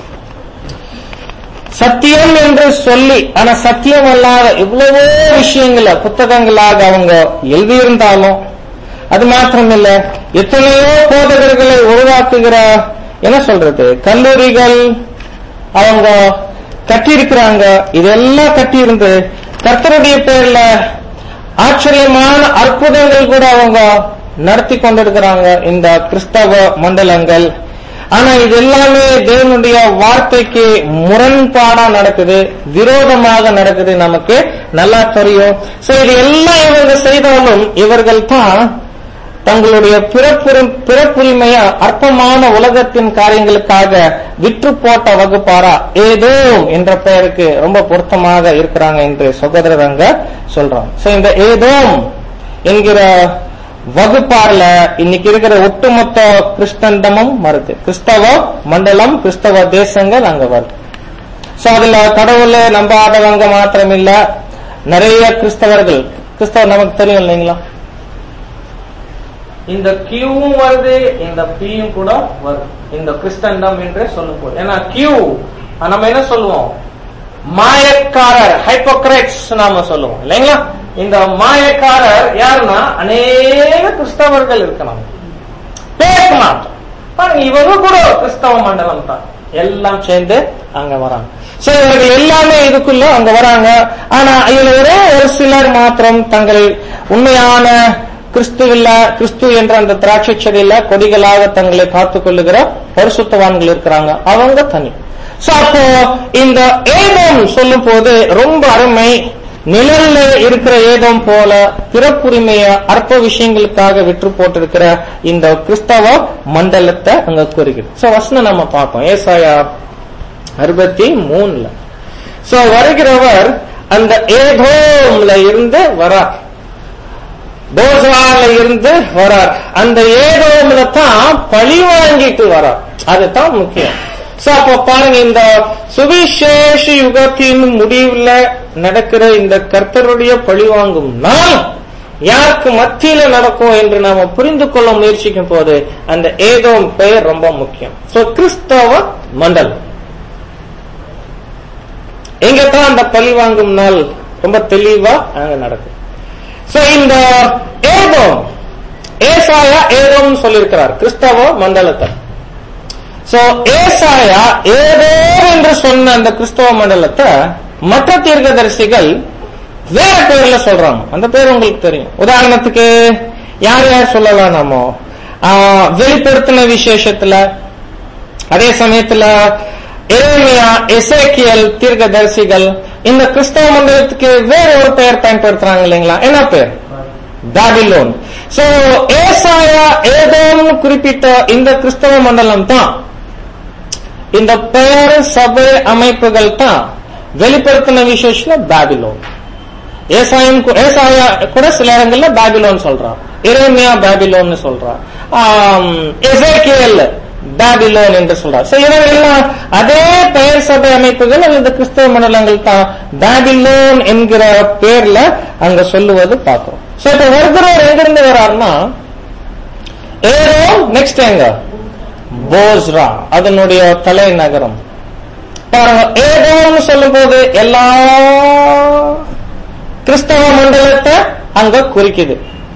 A: சத்தியம் என்று சொல்லி ஆனா சத்தியம் அல்லாத எவ்வளவோ விஷயங்கள புத்தகங்களாக அவங்க எழுதியிருந்தாலும் அது மாத்திரமில்ல எத்தனையோ போதகர்களை உருவாக்குகிற என்ன சொல்றது கல்லூரிகள் அவங்க கட்டியிருக்கிறாங்க இதெல்லாம் கட்டியிருந்து கர்த்தருடைய பேர்ல ஆச்சரியமான அற்புதங்கள் கூட அவங்க நடத்தி கொண்டிருக்கிறாங்க இந்த கிறிஸ்தவ மண்டலங்கள் ஆனா இது எல்லாமே தேவனுடைய வார்த்தைக்கு முரண்பாடா நடக்குது விரோதமாக நடக்குது நமக்கு நல்லா தெரியும் சோ இது எல்லாம் இவங்க செய்தாலும் இவர்கள் தான் தங்களுடைய பிறப்புரி பிறப்புரிமைய அற்பமான உலகத்தின் காரியங்களுக்காக விற்று போட்ட வகுப்பாரா ஏதோ என்ற பெயருக்கு ரொம்ப பொருத்தமாக இருக்கிறாங்க என்று சகோதரர் அங்க சொல்றாங்க சோ இந்த ஏதோம் என்கிற வகுப்பார்ல இன்னைக்கு இருக்கிற ஒட்டுமொத்த கிறிஸ்தண்டமும் வருது கிறிஸ்தவ மண்டலம் கிறிஸ்தவ தேசங்கள் அங்க வருது சோ அதுல கடவுளை நம்பாதவங்க மாத்திரம் இல்ல நிறைய கிறிஸ்தவர்கள் கிறிஸ்தவர் நமக்கு தெரியும் இல்லைங்களா இந்த கியூவும் வருது இந்த பியும் கூட வருது இந்த கிறிஸ்தண்டம் என்று சொல்லும் போது ஏன்னா கியூ நம்ம என்ன சொல்லுவோம் மாயக்காரர் ஹைப்போக்ரைட்ஸ் நாம சொல்லுவோம் இல்லைங்களா இந்த மாயக்காரர் யாருன்னா அநேக கிறிஸ்தவர்கள் இருக்கணும் பேச மாட்டோம் பாருங்க இவங்க கூட கிறிஸ்தவ மண்டலம் தான் எல்லாம் சேர்ந்து அங்க வராங்க சோ இவர்கள் எல்லாமே இதுக்குள்ள அங்க வராங்க ஆனா இதுல ஒரே ஒரு சிலர் மாத்திரம் தங்கள் உண்மையான கிறிஸ்துவில்ல கிறிஸ்து என்ற அந்த திராட்சை செடியில கொடிகளாக தங்களை பார்த்துக் கொள்ளுகிற பரிசுத்தவான்கள் இருக்கிறாங்க அவங்க தனி சோ அப்போ இந்த ஏதம் சொல்லும் போது ரொம்ப அருமை நிழல்ல இருக்கிற ஏதம் போல பிறப்புரிமைய அற்ப விஷயங்களுக்காக விற்று போட்டிருக்கிற இந்த கிறிஸ்தவ மண்டலத்தை அங்க கூறுகிறது சோ வசனம் நம்ம பார்ப்போம் ஏசாயா அறுபத்தி மூணுல சோ வருகிறவர் அந்த ஏதோம்ல இருந்து வரார் போசால இருந்து வரார் அந்த ஏதோம்ல தான் பழி வாங்கிட்டு வரார் அதுதான் முக்கியம் சோ அப்ப பாருங்க இந்த சுவிசேஷ யுகத்தின் முடிவுல நடக்கிற இந்த கர்த்தருடைய பழிவாங்கும் நாள் யாருக்கு மத்தியில நடக்கும் என்று நாம புரிந்து கொள்ள முயற்சிக்கும் போது அந்த ஏதோம் பெயர் ரொம்ப முக்கியம் சோ கிறிஸ்தவ மண்டலம் எங்க தான் அந்த பழிவாங்கும் நாள் ரொம்ப தெளிவா அங்க நடக்கும் சோ இந்த ஏதோம் ஏசாயா ஏதோம் சொல்லியிருக்கிறார் கிறிஸ்தவ மண்டலத்தை சோ ஏசாயா ஏதோ என்று சொன்ன அந்த கிறிஸ்தவ மண்டலத்தை மற்ற தீர்க்கதரிசிகள் வேற பேர்ல சொல்றாங்க அந்த பேர் உங்களுக்கு தெரியும் உதாரணத்துக்கு யார் யார் சொல்லலாம் நம்ம ஆஹ், வெளிப்படுத்தின விசேஷத்துல அதே சமயத்துல எரேமியா எசேக்கியல் தீர்க்கதரிசிகள் இந்த கிறிஸ்தவ மண்டலத்துக்கு வேற ஒரு பெயர் பயன்படுத்துறாங்க இல்லைங்களா என்ன பேர் பாபிலோன் சோ ஏசாயா ஏதோன்னு குறிப்பிட்ட இந்த கிறிஸ்தவ மண்டலம் தான் இந்த பெயர் சபை அமைப்புகள் தான் வெளிப்படுத்தின விசேஷத்துல பாபிலோன் ஏசாயம் கு- ஏசாயா கூட சில இடங்கள்ல பாபிலோன் சொல்றான் எரேமியா பாபிலோன் சொல்றான் ஆம், எசேக்கியேல் பாபிலோன் என்று சொல்றார் So, இவங்கெல்லாம் அதே பெயர் சபை அமைப்புகள் அல்லது கிறிஸ்தவ மண்டலங்கள் தான் பாபிலோன் என்கிற பேர்ல அங்க சொல்லுவது பார்க்கிறோம் சோ இப்ப வருகிறவர் எங்கிருந்து வர்றாருன்னா ஏதோ நெக்ஸ்ட் எங்க போஸ்ரா அதனுடைய தலைநகரம் பாருங்க ஏதோன்னு சொல்லும் போது எல்லா கிறிஸ்தவ மண்டலத்தை அங்க குறிக்குது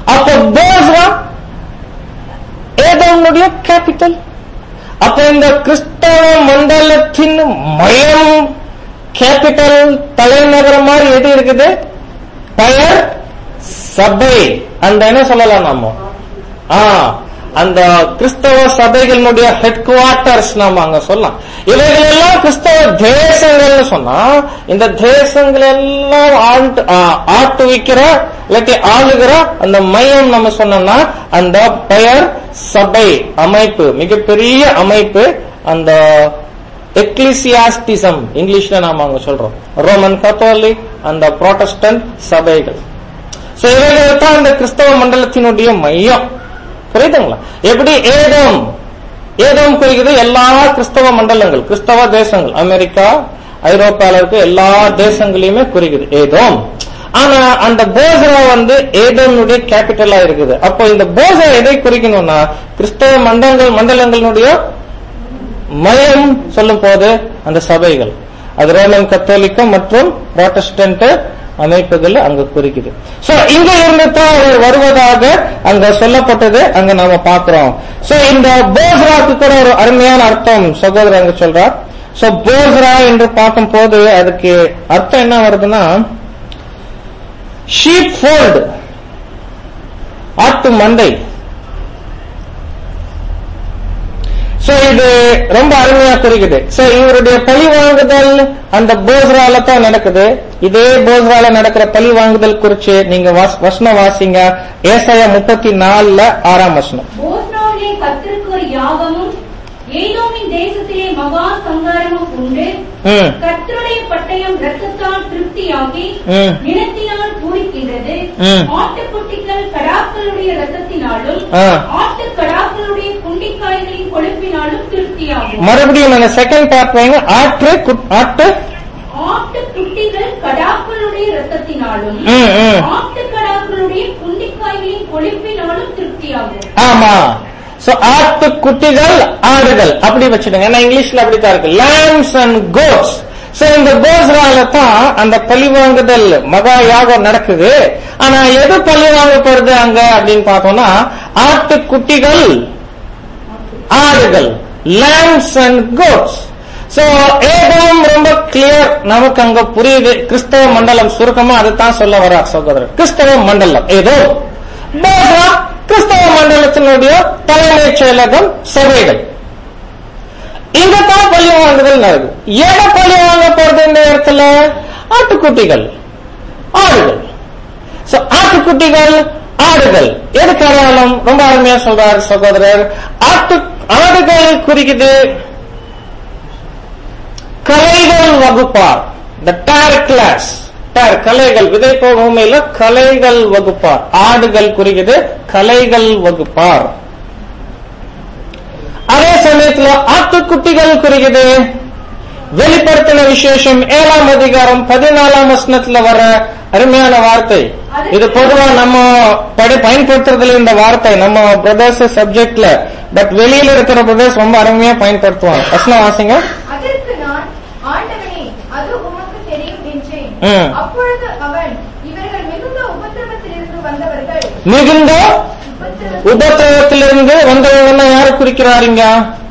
A: அப்ப போஸ்ரா ஏதோனுடைய கேபிட்டல் அப்ப இந்த கிறிஸ்தவ மண்டலத்தின் மையம் கேபிட்டல் தலைநகரம் மாதிரி எது இருக்குது பெயர் சபை அந்த என்ன சொல்லலாம் நாம ஆ அந்த கிறிஸ்தவ சபைகளினுடைய ஹெட் குவார்டர்ஸ் நாம அங்க சொல்லலாம் இவைகள் எல்லாம் கிறிஸ்தவ தேசங்கள்னு சொன்னா இந்த தேசங்கள் எல்லாம் ஆண்டு ஆ- ஆட்டுவிக்கிற இல்லாட்டி ஆளுகிற அந்த மையம் நம்ம சொன்னோம்னா அந்த பெயர் சபை அமைப்பு மிகப்பெரிய அமைப்பு அந்த எக்லிசியாஸ்டிசம் இங்கிலீஷ்ல நாம அங்க சொல்றோம் ரோமன் கத்தோலிக் அந்த புரோட்டஸ்டன்ட் சபைகள் சோ இவைகள் தான் இந்த கிறிஸ்தவ மண்டலத்தினுடைய மையம் புரியுதுங்களா எப்படி ஏதோம் ஏதோம் குறிக்குது எல்லா கிறிஸ்தவ மண்டலங்கள் கிறிஸ்தவ தேசங்கள் அமெரிக்கா ஐரோப்பால இருக்க எல்லா தேசங்களையுமே குறிக்குது ஏதோம் ஆனா அந்த போசரா வந்து ஏதோனுடைய கேபிட்டலா இருக்குது அப்போ இந்த போசரா எதை குறிக்கணும்னா கிறிஸ்தவ மண்டலங்கள் மண்டலங்களுடைய மையம் சொல்லும் போது அந்த சபைகள் அது ரோமன் கத்தோலிக்கம் மற்றும் புரோட்டஸ்டன்ட் அமைப்புகள் அங்க குறிக்குது சோ இங்க இருந்து தான் அவர் வருவதாக அங்க சொல்லப்பட்டது அங்க நாம பாக்குறோம் சோ இந்த போஸ்ராக்கு கூட ஒரு அருமையான அர்த்தம் சகோதரர் அங்க சொல்றார் சோ போஸ்ரா என்று பார்க்கும் போது அதுக்கு அர்த்தம் என்ன வருதுன்னா ஷீப் ஃபோல்டு ஆட்டு மண்டை சோ இது ரொம்ப அருமையா குறிக்குது சோ இவருடைய பழி வாங்குதல் அந்த போஸ்ரால தான் நடக்குது இதே போஸ்ரால நடக்கிற பழி வாங்குதல் குறிச்சு நீங்க வாஸ்- வசனம் வாசிங்க ஏசாயா முப்பத்தி நாலுல ஆறாம் வசனம்
C: போஸ்ராவிலே கர்த்தருக்கு ஒரு யாகமும் ஏதோமின் தேசத்திலே மகா சங்காரமும் உண்டு
A: ம்
C: கர்த்தருடைய பட்டயம் ரத்தத்தால் திருப்தியாகி
A: ம்
C: நிலத்தினால் பூரிக்கின்றது
A: ம்.
C: ஆட்டுக்குட்டிகள் கடாக்களுடைய ரத்தத்தினாலும்
A: ஆ.
C: ஆட்டு கடாக்களுடைய குண்டிக்காய்களின் கொழுப்பினாலும் திருப்தியாகும்
A: மறுபடியும் அந்த செகண்ட் பார்ட் வைங்க ஆற்று குட்- ஆட்டு
C: ஆட்டுக்குட்டிகள் கடாக்களுடைய ரத்தத்தினாலும்
A: ம், ம்.
C: ஆட்டுக்கடாக்களுடைய குண்டிக்காய்களின் கொழுப்பினாலும் திருப்தியாகும்
A: ஆமா சோ ஆட்டு குட்டிகள் ஆடுகள் அப்படி வச்சுடுங்க ஏன்னா இங்கிலீஷ்ல அப்படித்தான் இருக்கு லேம்ஸ் அண்ட் கோட்ஸ் சோ இந்த கோஸ்ரால தான் அந்த பழி வாங்குதல் மகா யாகம் நடக்குது ஆனா எது பழி வாங்கப்படுது அங்க அப்படின்னு பார்த்தோம்னா ஆட்டு குட்டிகள் ஆடுகள் லேம்ஸ் அண்ட் கோட்ஸ் சோ ஏதோம் ரொம்ப கிளியர் நமக்கு அங்க புரியுது கிறிஸ்தவ மண்டலம் சுருக்கமா அதுதான் சொல்ல வர சகோதரர் கிறிஸ்தவ மண்டலம் ஏதோ போஸ்ரா கிறிஸ்தவ மண்டலத்தினுடைய தலைமைச் செயலகம் சபைகள் இங்க தான் பள்ளி வாங்குதல் நடக்குது எதை பள்ளி வாங்க போறது இந்த இடத்துல ஆட்டுக்குட்டிகள் ஆடுகள் சோ ஆட்டுக்குட்டிகள் ஆடுகள் எதுக்கு அடையாளம் ரொம்ப அருமையா சொல்றாரு சகோதரர் ஆட்டு ஆடுகள் குறிக்குது கலைகள் வகுப்பார் த டேர் கிளாஸ் டேர் கலைகள் விதை போக உண்மையில கலைகள் வகுப்பார் ஆடுகள் குறிக்குது கலைகள் வகுப்பார் அதே சமயத்துல ஆட்டுக்குட்டிகள் குறிக்குது வெளிப்படுத்தின விசேஷம் ஏழாம் அதிகாரம் பதினாலாம் வசனத்துல வர அருமையான வார்த்தை இது பொதுவா நம்ம படி பயன்படுத்துறதுல இந்த வார்த்தை நம்ம பிரதர்ஸ் சப்ஜெக்ட்ல பட் வெளியில இருக்கிற பிரதர்ஸ் ரொம்ப அருமையா பயன்படுத்துவாங்க வசனம் வாசிங்க
B: அதற்கு நான் ஆண்டவனே அது உமக்கு தெரியும் என்றேன்
A: ம்.
B: அப்பொழுது அவன் இவர்கள் மிகுந்த உபத்திரவத்திலிருந்து வந்தவர்கள்
A: மிகுந்த
B: உபத்திரவ
A: உபத்திரவத்திலிருந்து வந்தவங்கன்னா யாரு குறிக்கிறாருங்க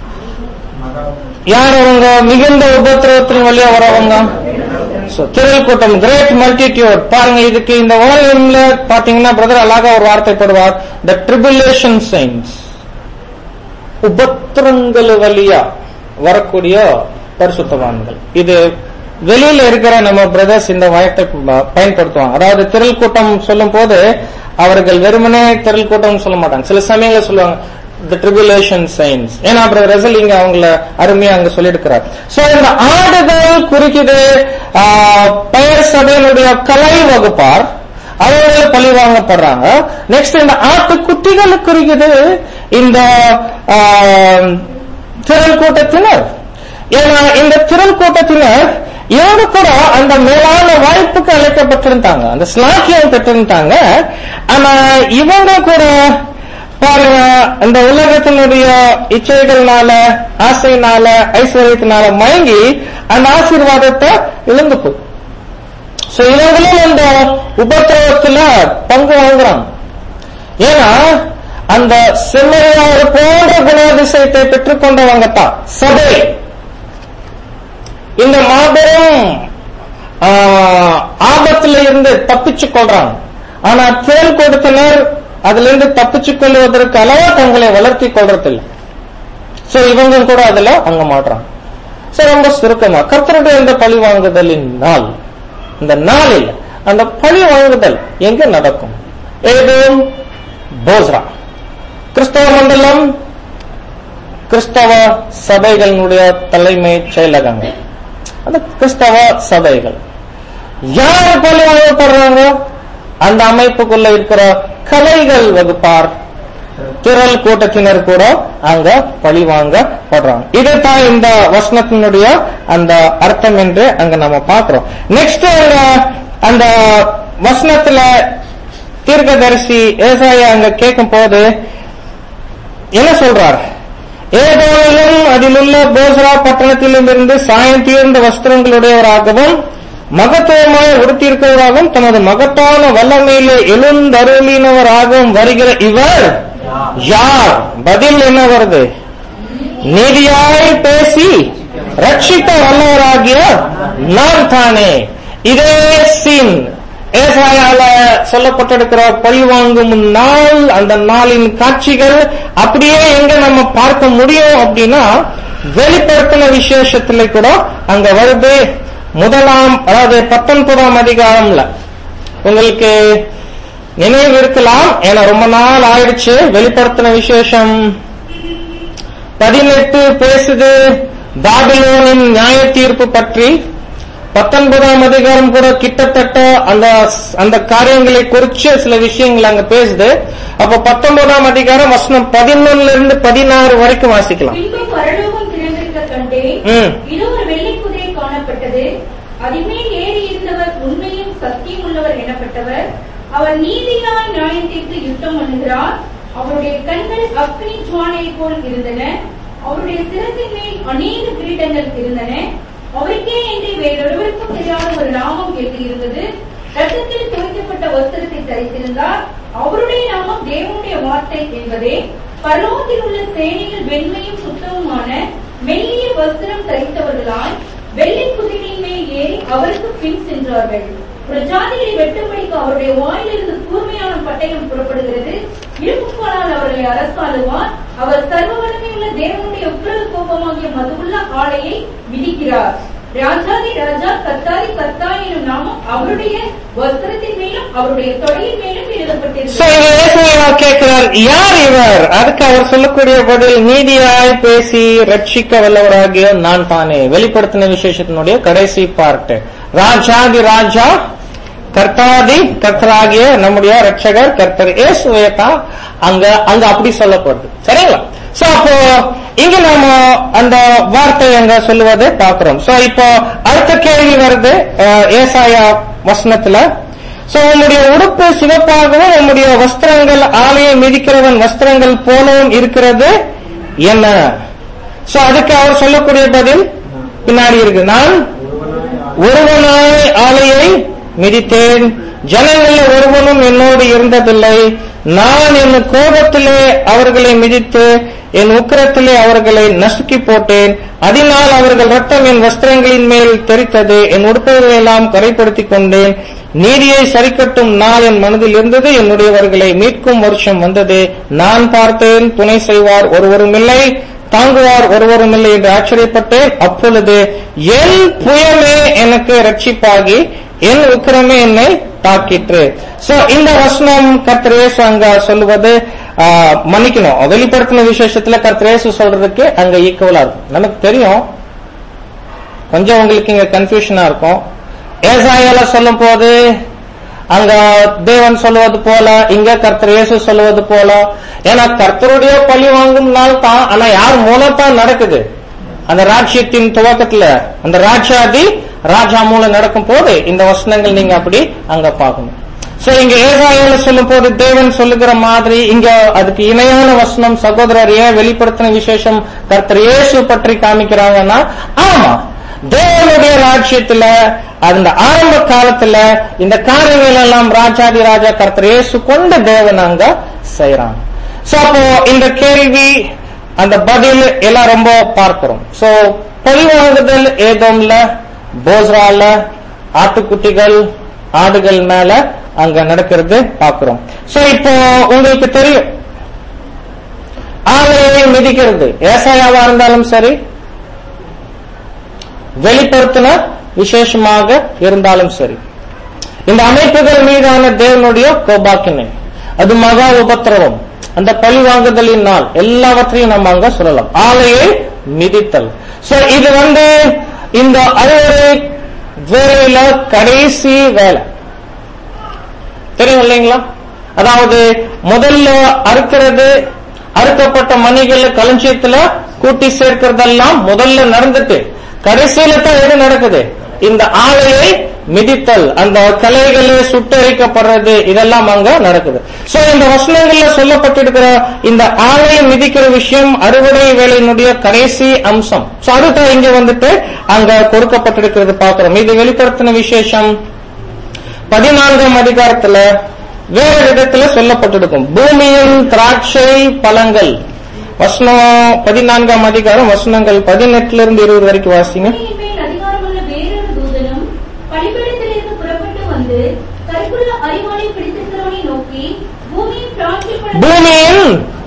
A: யார் அவங்க மிகுந்த உபத்திரவத்தின் வழியா வரவங்க So, திரள் கூட்டம் கிரேட் மல்டிடியூட் பாருங்க இதுக்கு இந்த வால்யூம்ல பாத்தீங்கன்னா பிரதர் அழகா ஒரு வார்த்தை போடுவார் த ட்ரிபுலேஷன் சைன்ஸ் உபத்திரங்கள் வழியா வரக்கூடிய பரிசுத்தவான்கள் இது வெளியில இருக்கிற நம்ம பிரதர்ஸ் இந்த வார்த்தை ப- பயன்படுத்துவாங்க அதாவது திரள் கூட்டம் சொல்லும் போது அவர்கள் வெறுமனே திரள் கூட்டம் சொல்ல மாட்டாங்க சில சமயங்கள சொல்லுவாங்க த ட்ரிபுலேஷன் சைன்ஸ் ஏன்னா அப்புறம் ரெசல் இங்க அவங்கள அருமையா அங்க சொல்லியிருக்கிறார் சோ இந்த ஆடுகள் குறிக்குது ஆ, பெயர் சபையினுடைய கலை வகுப்பார் அவங்க பழி வாங்கப்படுறாங்க நெக்ஸ்ட் இந்த ஆட்டுக்குட்டிகள் குறிக்குது இந்த ஆ, திரள் கூட்டத்தினர் ஏன்னா இந்த திரள் கூட்டத்தினர் இவங்க கூட அந்த மேலான வாய்ப்புக்கு அழைக்கப்பட்டிருந்தாங்க அந்த ஸ்லாக்கியம் பெற்றிருந்தாங்க ஆனா இவங்க கூட பாருங்க இந்த உலகத்தினுடைய இச்சைகள்னால ஆசையினால ஐஸ்வர்யத்தினால மயங்கி அந்த ஆசீர்வாதத்தை இழந்து போய் சோ இவங்களும் அந்த உபத்திரவத்துல பங்கு வாங்குறாங்க ஏன்னா அந்த செம்மையார் போன்ற குணாதிசயத்தை பெற்றுக்கொண்டவங்க தான் சபை இந்த மாபெரும் ஆஹ், ஆபத்துல இருந்து தப்பிச்சு கொள்றாங்க ஆனா தேல் கொடுத்தனர் அதுல இருந்து தப்பிச்சு கொள்வதற்கு அளவா தங்களை வளர்த்தி கொள்றதில்லை சோ இவங்க கூட அதுல அங்க மாட்டுறாங்க சோ ரொம்ப சுருக்கமா கர்த்தருடைய இந்த பழி வாங்குதலின் நாள் இந்த நாளில் அந்த பழி வாங்குதல் எங்க நடக்கும் ஏதோ போஸ்ரா கிறிஸ்தவ மண்டலம் கிறிஸ்தவ சபைகளினுடைய தலைமை செயலகங்கள் அந்த கிறிஸ்தவ சபைகள் யார் பழி வாங்கப்படுறாங்க அந்த அமைப்புக்குள்ள இருக்கிற கலைகள் வகுப்பார் திரள் கூட்டத்தினர் கூட அங்க பழி வாங்கப்படுறாங்க இதுதான் இந்த வசனத்தினுடைய அந்த அர்த்தம் என்று அங்க நம்ம பார்க்கிறோம் நெக்ஸ்ட் அங்க அந்த வசனத்துல தீர்க்கதரிசி ஏசாயா அங்க கேட்கும் போது என்ன சொல்றார் ஏதோனிலும் அதிலுள்ள போசரா பட்டணத்திலும் இருந்து சாயம் தீர்ந்த வஸ்திரங்களுடையவராகவும் மகத்துவமாய் உடுத்தியிருக்கிறவராகவும் தமது மகத்தான வல்லமையிலே எழுந்தருளினவராகவும் வருகிற இவர் யார் பதில் என்ன வருது நீதியாய் பேசி ரட்சிக்க வல்லவராகிய நான் தானே இதே சீன் ஏசாயால சொல்லப்பட்டிருக்கிற பழிவாங்கும் நாள் அந்த நாளின் காட்சிகள் அப்படியே எங்க நம்ம பார்க்க முடியும் அப்படின்னா வெளிப்படுத்தின விசேஷத்துல கூட அங்க வருது முதலாம் அதாவது பத்தொன்பதாம் அதிகாரம்ல உங்களுக்கு நினைவு இருக்கலாம் ஏன்னா ரொம்ப நாள் ஆயிடுச்சு வெளிப்படுத்தின விசேஷம் பதினெட்டு பேசுது பாபிலோனின் நியாய தீர்ப்பு பற்றி பத்தொன்பதாம் அதிகாரம் கூட கிட்டத்தட்ட அந்த அந்த காரியங்களை குறிச்சு சில விஷயங்கள் அங்க பேசுது அப்ப பத்தொன்பதாம் அதிகாரம் வசனம் பதினொன்னுல இருந்து பதினாறு வரைக்கும் வாசிக்கலாம்
C: பின்பு பரலோகம் திறந்திருக்க கண்டேன்
A: ம்.
C: இதோ ஒரு வெள்ளை குதிரை காணப்பட்டது அதின்மேல் ஏறி இருந்தவர் உண்மையும் சத்தியம் உள்ளவர் எனப்பட்டவர் அவர் நீதியாய் நியாயம் தீர்த்து யுத்தம் பண்ணுகிறார் அவருடைய கண்கள் அக்னி ஜுவாலை போல் இருந்தன அவருடைய சிரசின் மேல் அநேக கிரீடங்கள் இருந்தன அவருக்கே என்று வேறொருவருக்கும் தெரியாத ஒரு நாமம் கேட்டு இருந்தது ரத்தத்தில் துவைக்கப்பட்ட வஸ்திரத்தை தரித்திருந்தார் அவருடைய நாமம் தேவனுடைய வார்த்தை என்பதே பரலோகத்தில் உள்ள சேனைகள் வெண்மையும் சுத்தமுமான மெல்லிய வஸ்திரம் தரித்தவர்களாய் வெள்ளை குதிரையின் மேல் ஏறி அவருக்கு பின் சென்றார்கள் ஒரு ஜாதிகளை வெட்டும்படிக்கு அவருடைய வாயிலிருந்து கூர்மையான பட்டயம் புறப்படுகிறது இருப்புக்களால் அவர்களை அரசாளுவார் அவர் சர்வ வலிமையுள்ள தேவனுடைய உக்கிர கோபமாகிய மதுவுள்ள ஆலையை விதிக்கிறார் ராஜாதி ராஜா கத்தாதி கத்தா எனும் நாமம் அவருடைய வஸ்திரத்தின் மேலும் அவருடைய தொடையின் மேலும்
A: சோ
C: எழுதப்பட்டிருக்கிறது
A: இது ஏசாயா கேட்கிறார் யார் இவர் அதுக்கு அவர் சொல்லக்கூடிய பதில் நீதியாய் பேசி ரட்சிக்க வல்லவராகிய நான் தானே வெளிப்படுத்தின விசேஷத்தினுடைய கடைசி பார்ட் ராஜாதி ராஜா கர்த்தாதி கர்த்தராகிய நம்முடைய ரட்சகர் கர்த்தர் இயேசுவே தான் அங்க அங்க அப்படி சொல்லப்படுது சரிங்களா சோ அப்போ இங்க நாம அந்த வார்த்தை அங்க சொல்லுவதை பார்க்கிறோம் சோ இப்போ அடுத்த கேள்வி வருது அஹ், ஏசாயா வசனத்துல சோ உன்னுடைய உடுப்பு சிவப்பாகவும் உன்னுடைய வஸ்திரங்கள் ஆலயம் மிதிக்கிறவன் வஸ்திரங்கள் போலவும் இருக்கிறது என்ன சோ அதுக்கு அவர் சொல்லக்கூடிய பதில் பின்னாடி இருக்கு நான் ஒருவனாய் ஆலையை மிதித்தேன் ஜனங்கள் ஒருவனும் என்னோடு இருந்ததில்லை நான் என் கோபத்திலே அவர்களை மிதித்து என் உக்கிரத்திலே அவர்களை நசுக்கி போட்டேன் அதனால் அவர்கள் ரத்தம் என் வஸ்திரங்களின் மேல் தெரித்தது என் உடுப்புகளை எல்லாம் கரைப்படுத்திக் கொண்டேன் நீதியை சரிக்கட்டும் நாள் என் மனதில் இருந்தது என்னுடையவர்களை மீட்கும் வருஷம் வந்தது நான் பார்த்தேன் துணை செய்வார் ஒருவரும் இல்லை தாங்குவார் ஒருவரும் இல்லை என்று ஆச்சரியப்பட்டேன் அப்பொழுது என் புயமே எனக்கு ரட்சிப்பாகி என் உக்கிரமே என்னை தாக்கிற்று சோ இந்த வசனம் கர்த்தரேசு அங்க சொல்லுவது ஆ, மன்னிக்கணும் வெளிப்படுத்தின விசேஷத்துல கர்த்தரேசு சொல்றதுக்கு அங்க ஈக்குவலா இருக்கும் நமக்கு தெரியும் கொஞ்சம் உங்களுக்கு இங்க கன்ஃபியூஷனா இருக்கும் ஏசாயால சொல்லும் போது அங்க தேவன் சொல்லுவது போல இங்க கர்த்தர் இயேசு சொல்லுவது போல ஏன்னா கர்த்தருடைய பழி வாங்கும் நாள் தான் ஆனா யார் மூலத்தான் நடக்குது அந்த ராஜ்யத்தின் துவக்கத்துல அந்த ராஜாதி ராஜா மூலம் நடக்கும் போது இந்த வசனங்கள் நீங்க அப்படி அங்க பார்க்கணும் சோ இங்க ஏசாயால சொல்லும் போது தேவன் சொல்லுகிற மாதிரி இங்க அதுக்கு இணையான வசனம் சகோதரர் ஏன் வெளிப்படுத்தின விசேஷம் கர்த்தர் இயேசு பற்றி காமிக்கிறாங்கன்னா ஆமா தேவனுடைய ராஜ்யத்துல அந்த ஆரம்ப காலத்துல இந்த காரியங்கள் எல்லாம் ராஜாதி ராஜா கர்த்தர் இயேசு கொண்ட தேவன் அங்க செய்யறாங்க சோ அப்போ இந்த கேள்வி அந்த பதில் எல்லாம் ரொம்ப பார்க்கிறோம் சோ பழிவாங்குதல் ஏதோம்ல போஸ்ரால ஆட்டுக்குட்டிகள் ஆடுகள் மேல அங்க நடக்கிறது பார்க்கிறோம் சோ இப்போ உங்களுக்கு தெரியும் ஆலையை மிதிக்கிறது ஏசாயாவா இருந்தாலும் சரி வெளிப்படுத்தின விசேஷமாக இருந்தாலும் சரி இந்த அமைப்புகள் மீதான தேவனுடைய கோபாக்கினை அது மகா உபத்திரவம் அந்த பழிவாங்குதலின் நாள் எல்லாவற்றையும் நம்ம அங்க சொல்லலாம் ஆலையை மிதித்தல் சோ இது வந்து இந்த அறுவடை வேலையில கடைசி வேலை தெரியும் இல்லைங்களா அதாவது முதல்ல அறுக்கிறது அறுக்கப்பட்ட மணிகள் களஞ்சியத்துல கூட்டி சேர்க்கிறதெல்லாம் முதல்ல நடந்துட்டு கடைசியில தான் எது நடக்குது இந்த ஆலையை மிதித்தல் அந்த கலைகளே சுட்டரிக்கப்படுறது இதெல்லாம் அங்க நடக்குது சோ இந்த வசனங்கள்ல சொல்லப்பட்டிருக்கிற இந்த ஆலையை மிதிக்கிற விஷயம் அறுவடை வேலையினுடைய கடைசி அம்சம் சோ அதுதான் இங்க வந்துட்டு அங்க கொடுக்கப்பட்டிருக்கிறது பார்க்கிறோம் இது வெளிப்படுத்தின விசேஷம் பதினான்காம் அதிகாரத்துல வேற விதத்துல சொல்லப்பட்டிருக்கும் பூமியின் திராட்சை பழங்கள் வசனம் பதினான்காம் அதிகாரம் வசனங்கள் பதினெட்டுல இருந்து இருபது வரைக்கும் வாசிங்க
C: பூமியின் மேல் அதிகாரமுள்ள வேறொரு தூதனும் பலிபீடத்திலிருந்து புறப்பட்டு வந்து கருப்புள்ள அறிவாளை பிடித்திருக்கிறவனை நோக்கி பூமியின் திராட்சை பழம்
A: பூமியின்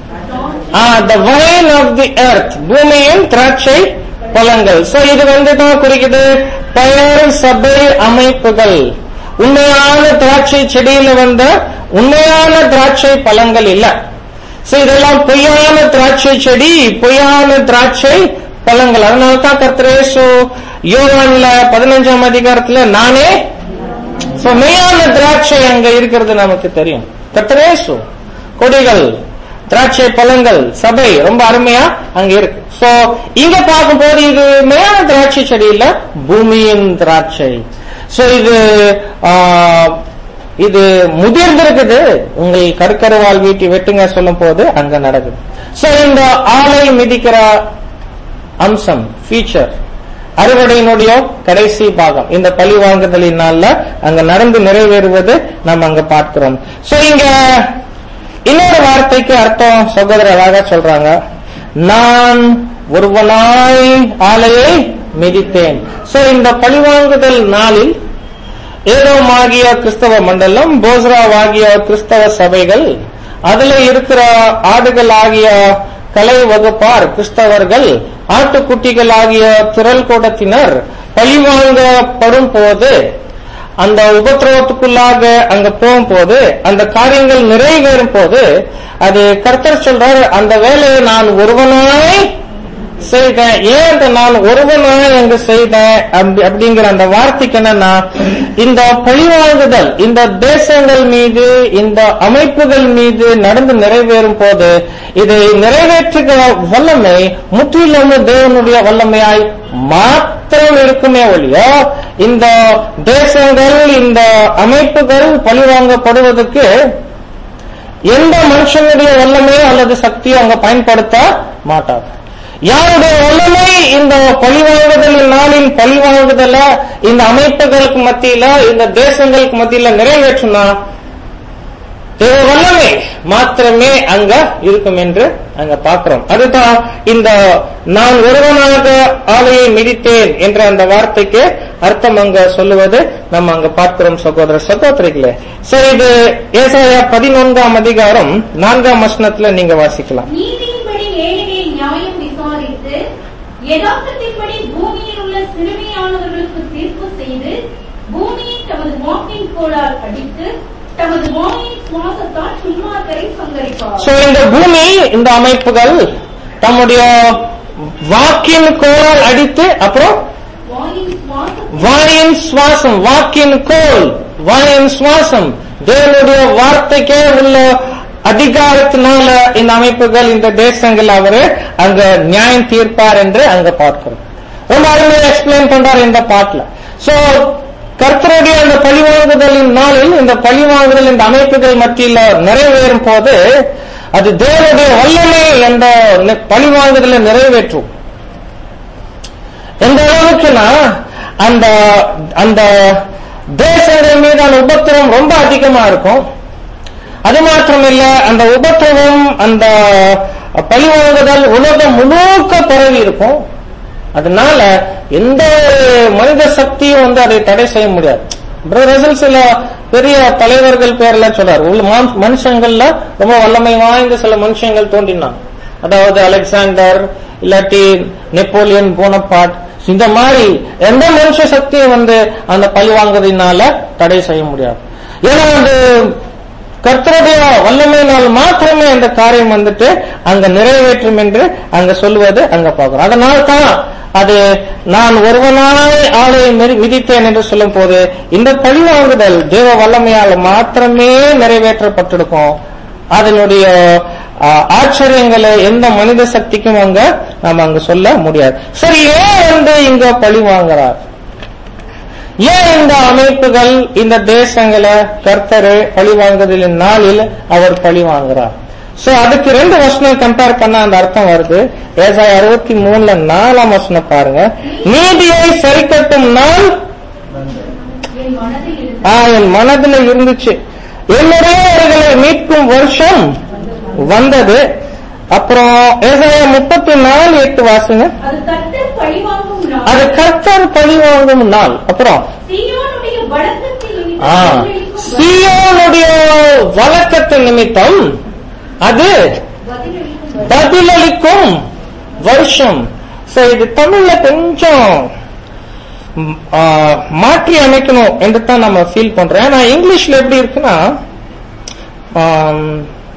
A: த வயன் ஆஃப் தி எர்த் பூமியின் திராட்சை பழங்கள் சோ இது வந்து தான் குறிக்குது பெயர் சபை அமைப்புகள் உண்மையான திராட்சை செடியில வந்த உண்மையான திராட்சை பழங்கள் இல்ல சோ இதெல்லாம் பொய்யான திராட்சை செடி பொய்யான திராட்சை பழங்கள் அதனால தான் கர்த்தரேசு யோவான்ல பதினஞ்சாம் அதிகாரத்துல நானே சோ மெய்யான திராட்சை அங்க இருக்கிறது நமக்கு தெரியும் கர்த்தரேசு கொடிகள் திராட்சை பழங்கள் சபை ரொம்ப அருமையா அங்க இருக்கு சோ இங்க பார்க்கும்போது இது மெய்யான திராட்சை செடி இல்ல பூமியின் திராட்சை சோ இது ஆ, இது முதிர்ந்திருக்குது உங்கள் கருக்கருவால் வீட்டி வெட்டுங்க சொல்லும் போது அங்க நடக்குது சோ இந்த ஆலை மிதிக்கிற அம்சம் ஃபீச்சர் அறுவடையினுடைய கடைசி பாகம் இந்த பழி வாங்குதலின் நாள்ல அங்க நடந்து நிறைவேறுவது நம்ம அங்க பார்க்கிறோம் சோ இங்க இன்னொரு வார்த்தைக்கு அர்த்தம் சகோதரர் அழகா சொல்றாங்க நான் ஒருவனாய் ஆலையை மிதித்தேன் சோ இந்த பழிவாங்குதல் நாளில் ஏதோமாகிய கிறிஸ்தவ மண்டலம் போஸ்ராவாகிய கிறிஸ்தவ சபைகள் அதுல இருக்கிற ஆடுகள் ஆகிய கலை வகுப்பார் கிறிஸ்தவர்கள் ஆட்டுக்குட்டிகள் ஆகிய திரள் கூட்டத்தினர் பழிவாங்கப்படும் போது அந்த உபத்திரவத்துக்குள்ளாக அங்க போகும்போது அந்த காரியங்கள் நிறைவேறும் போது அது கர்த்தர் சொல்றார் அந்த வேலையை நான் ஒருவனாய் செய்தேன் ஏன் அந்த நான் ஒருவனாய் அங்கு செய்தேன் அப்படி- அப்படிங்கிற அந்த வார்த்தைக்கு என்னன்னா இந்த பழிவாங்குதல் இந்த தேசங்கள் மீது இந்த அமைப்புகள் மீது நடந்து நிறைவேறும் போது இதை நிறைவேற்றுகிற வல்லமை முற்றிலும் தேவனுடைய வல்லமையாய் மாத்திரம் இருக்குமே ஒழிய இந்த தேசங்கள் இந்த அமைப்புகள் பழிவாங்கப்படுவதற்கு எந்த மனுஷனுடைய வல்லமையோ அல்லது சக்தியோ அங்க பயன்படுத்த மாட்டார் யாருடைய வல்லமை இந்த பழிவாங்குதல் நாளின் பழிவாங்குதல இந்த அமைப்புகளுக்கு மத்தியில இந்த தேசங்களுக்கு மத்தியில நிறைவேற்றுனா தேவ வல்லமை மாத்திரமே அங்க இருக்கும் என்று அங்க பார்க்கிறோம் அதுதான் இந்த நான் ஒருவனாக ஆலையை மிதித்தேன் என்ற அந்த வார்த்தைக்கு அர்த்தம் அங்க சொல்லுவது நம்ம அங்க பார்க்கிறோம் சகோதர சகோதரிகளே சரி இது ஏசாயா பதினொன்றாம் அதிகாரம் நான்காம் வசனத்துல நீங்க வாசிக்கலாம்
C: நீதியின்படி ஏழையை நியாயம் விசாரித்து யதார்த்தத்தின்படி பூமியில் உள்ள சிறுமியானவர்களுக்கு தீர்ப்பு செய்து பூமியை தமது வாக்கின் கோளால் அடித்து தமது வாயின் சுவாசத்தால் சும்மாக்கரை சங்கரிப்பார்
A: சோ இந்த பூமி இந்த அமைப்புகள் தம்முடைய வாக்கின் கோளால் அடித்து அப்புறம்
C: வாயின் சுவாசம்
A: வாயின் சுவாசம் வாக்கின் கோல் வாயின் சுவாசம் தேவனுடைய வார்த்தைக்கே உள்ள அதிகாரத்தினால இந்த அமைப்புகள் இந்த தேசங்கள் அவரு அங்க நியாயம் தீர்ப்பார் என்று அங்க பார்க்கிறோம் ரொம்ப அருமையா எக்ஸ்பிளைன் பண்றாரு இந்த பாட்டுல சோ கர்த்தருடைய அந்த பழிவாங்குதலின் நாளில் இந்த பழிவாங்குதல் இந்த அமைப்புகள் மத்தியில நிறைவேறும் போது அது தேவனுடைய வல்லமை என்ற பழிவாங்குதலை நிறைவேற்றும் எந்த அளவுக்குன்னா அந்த அந்த தேசங்கள் மீதான உபத்திரம் ரொம்ப அதிகமா இருக்கும் அது மாத்திரமில்ல அந்த உபத்திரவம் அந்த பழிவாங்குதல் உலகம் முழுக்க பரவி இருக்கும் அதனால எந்த ஒரு மனித சக்தியும் வந்து அதை தடை செய்ய முடியாது பிரதர் சில பெரிய தலைவர்கள் பேர்லாம் சொல்றாரு உள்ள மா- மனுஷங்கள்ல ரொம்ப வல்லமை வாய்ந்த சில மனுஷங்கள் தோன்றினாங்க அதாவது அலெக்சாண்டர் இல்லாட்டி நெப்போலியன் போனபாட் இந்த மாதிரி எந்த மனுஷ சக்தியும் வந்து அந்த பழி வாங்குறதுனால தடை செய்ய முடியாது ஏன்னா அது கர்த்தருடைய வல்லமையினால் மாத்திரமே அந்த காரியம் வந்துட்டு அங்க நிறைவேற்றும் என்று அங்க சொல்லுவது அங்க பார்க்கிறோம் அதனால தான் அது நான் ஒருவனாய் ஆளை மிதி- மிதித்தேன் என்று சொல்லும் போது இந்த பழிவாங்குதல் தேவ வல்லமையால் மாத்திரமே நிறைவேற்றப்பட்டிருக்கும் அதனுடைய ஆ, ஆச்சரியங்களை எந்த மனித சக்திக்கும் அங்க நாம அங்க சொல்ல முடியாது சரி ஏன் வந்து இங்க பழி வாங்குறார் ஏன் இந்த அமைப்புகள் இந்த தேசங்களை கர்த்தரு பழி வாங்குதலின் நாளில் அவர் பழி வாங்குறார் சோ அதுக்கு ரெண்டு வசனம் கம்பேர் பண்ண அந்த அர்த்தம் வருது ஏசாய் அறுபத்தி மூணுல நாலாம் வசனம் பாருங்க நீதியை சரிக்கட்டும் நாள்
C: என் மனதில் இருந்த
A: ஆ, என் மனதுல இருந்துச்சு என்னுடையவர்களை மீட்கும் வருஷம் வந்தது அப்புறம் ஏசாயா முப்பத்தி நாலு எட்டு வாசுங்க
C: அது கர்த்தர் பழிவாங்கும் நாள்.
A: அது கர்த்தர் பழி வாங்கும் நாள் அப்புறம்
C: சீயோனுடைய வழக்கத்தில் நிமித்தம்
A: ஆ,
C: பதிலளிக்கும்
A: சீயோனுடைய வழக்கத்து நிமித்தம் அது
C: பதிலளிக்கும்
A: பதிலளிக்கும் வருஷம் சோ இது தமிழ்ல கொஞ்சம் ம், ஆ, மாற்றி அமைக்கணும் என்று தான் நம்ம ஃபீல் பண்றோம் ஏன்னா இங்கிலீஷ்ல எப்படி இருக்குன்னா ஆம்,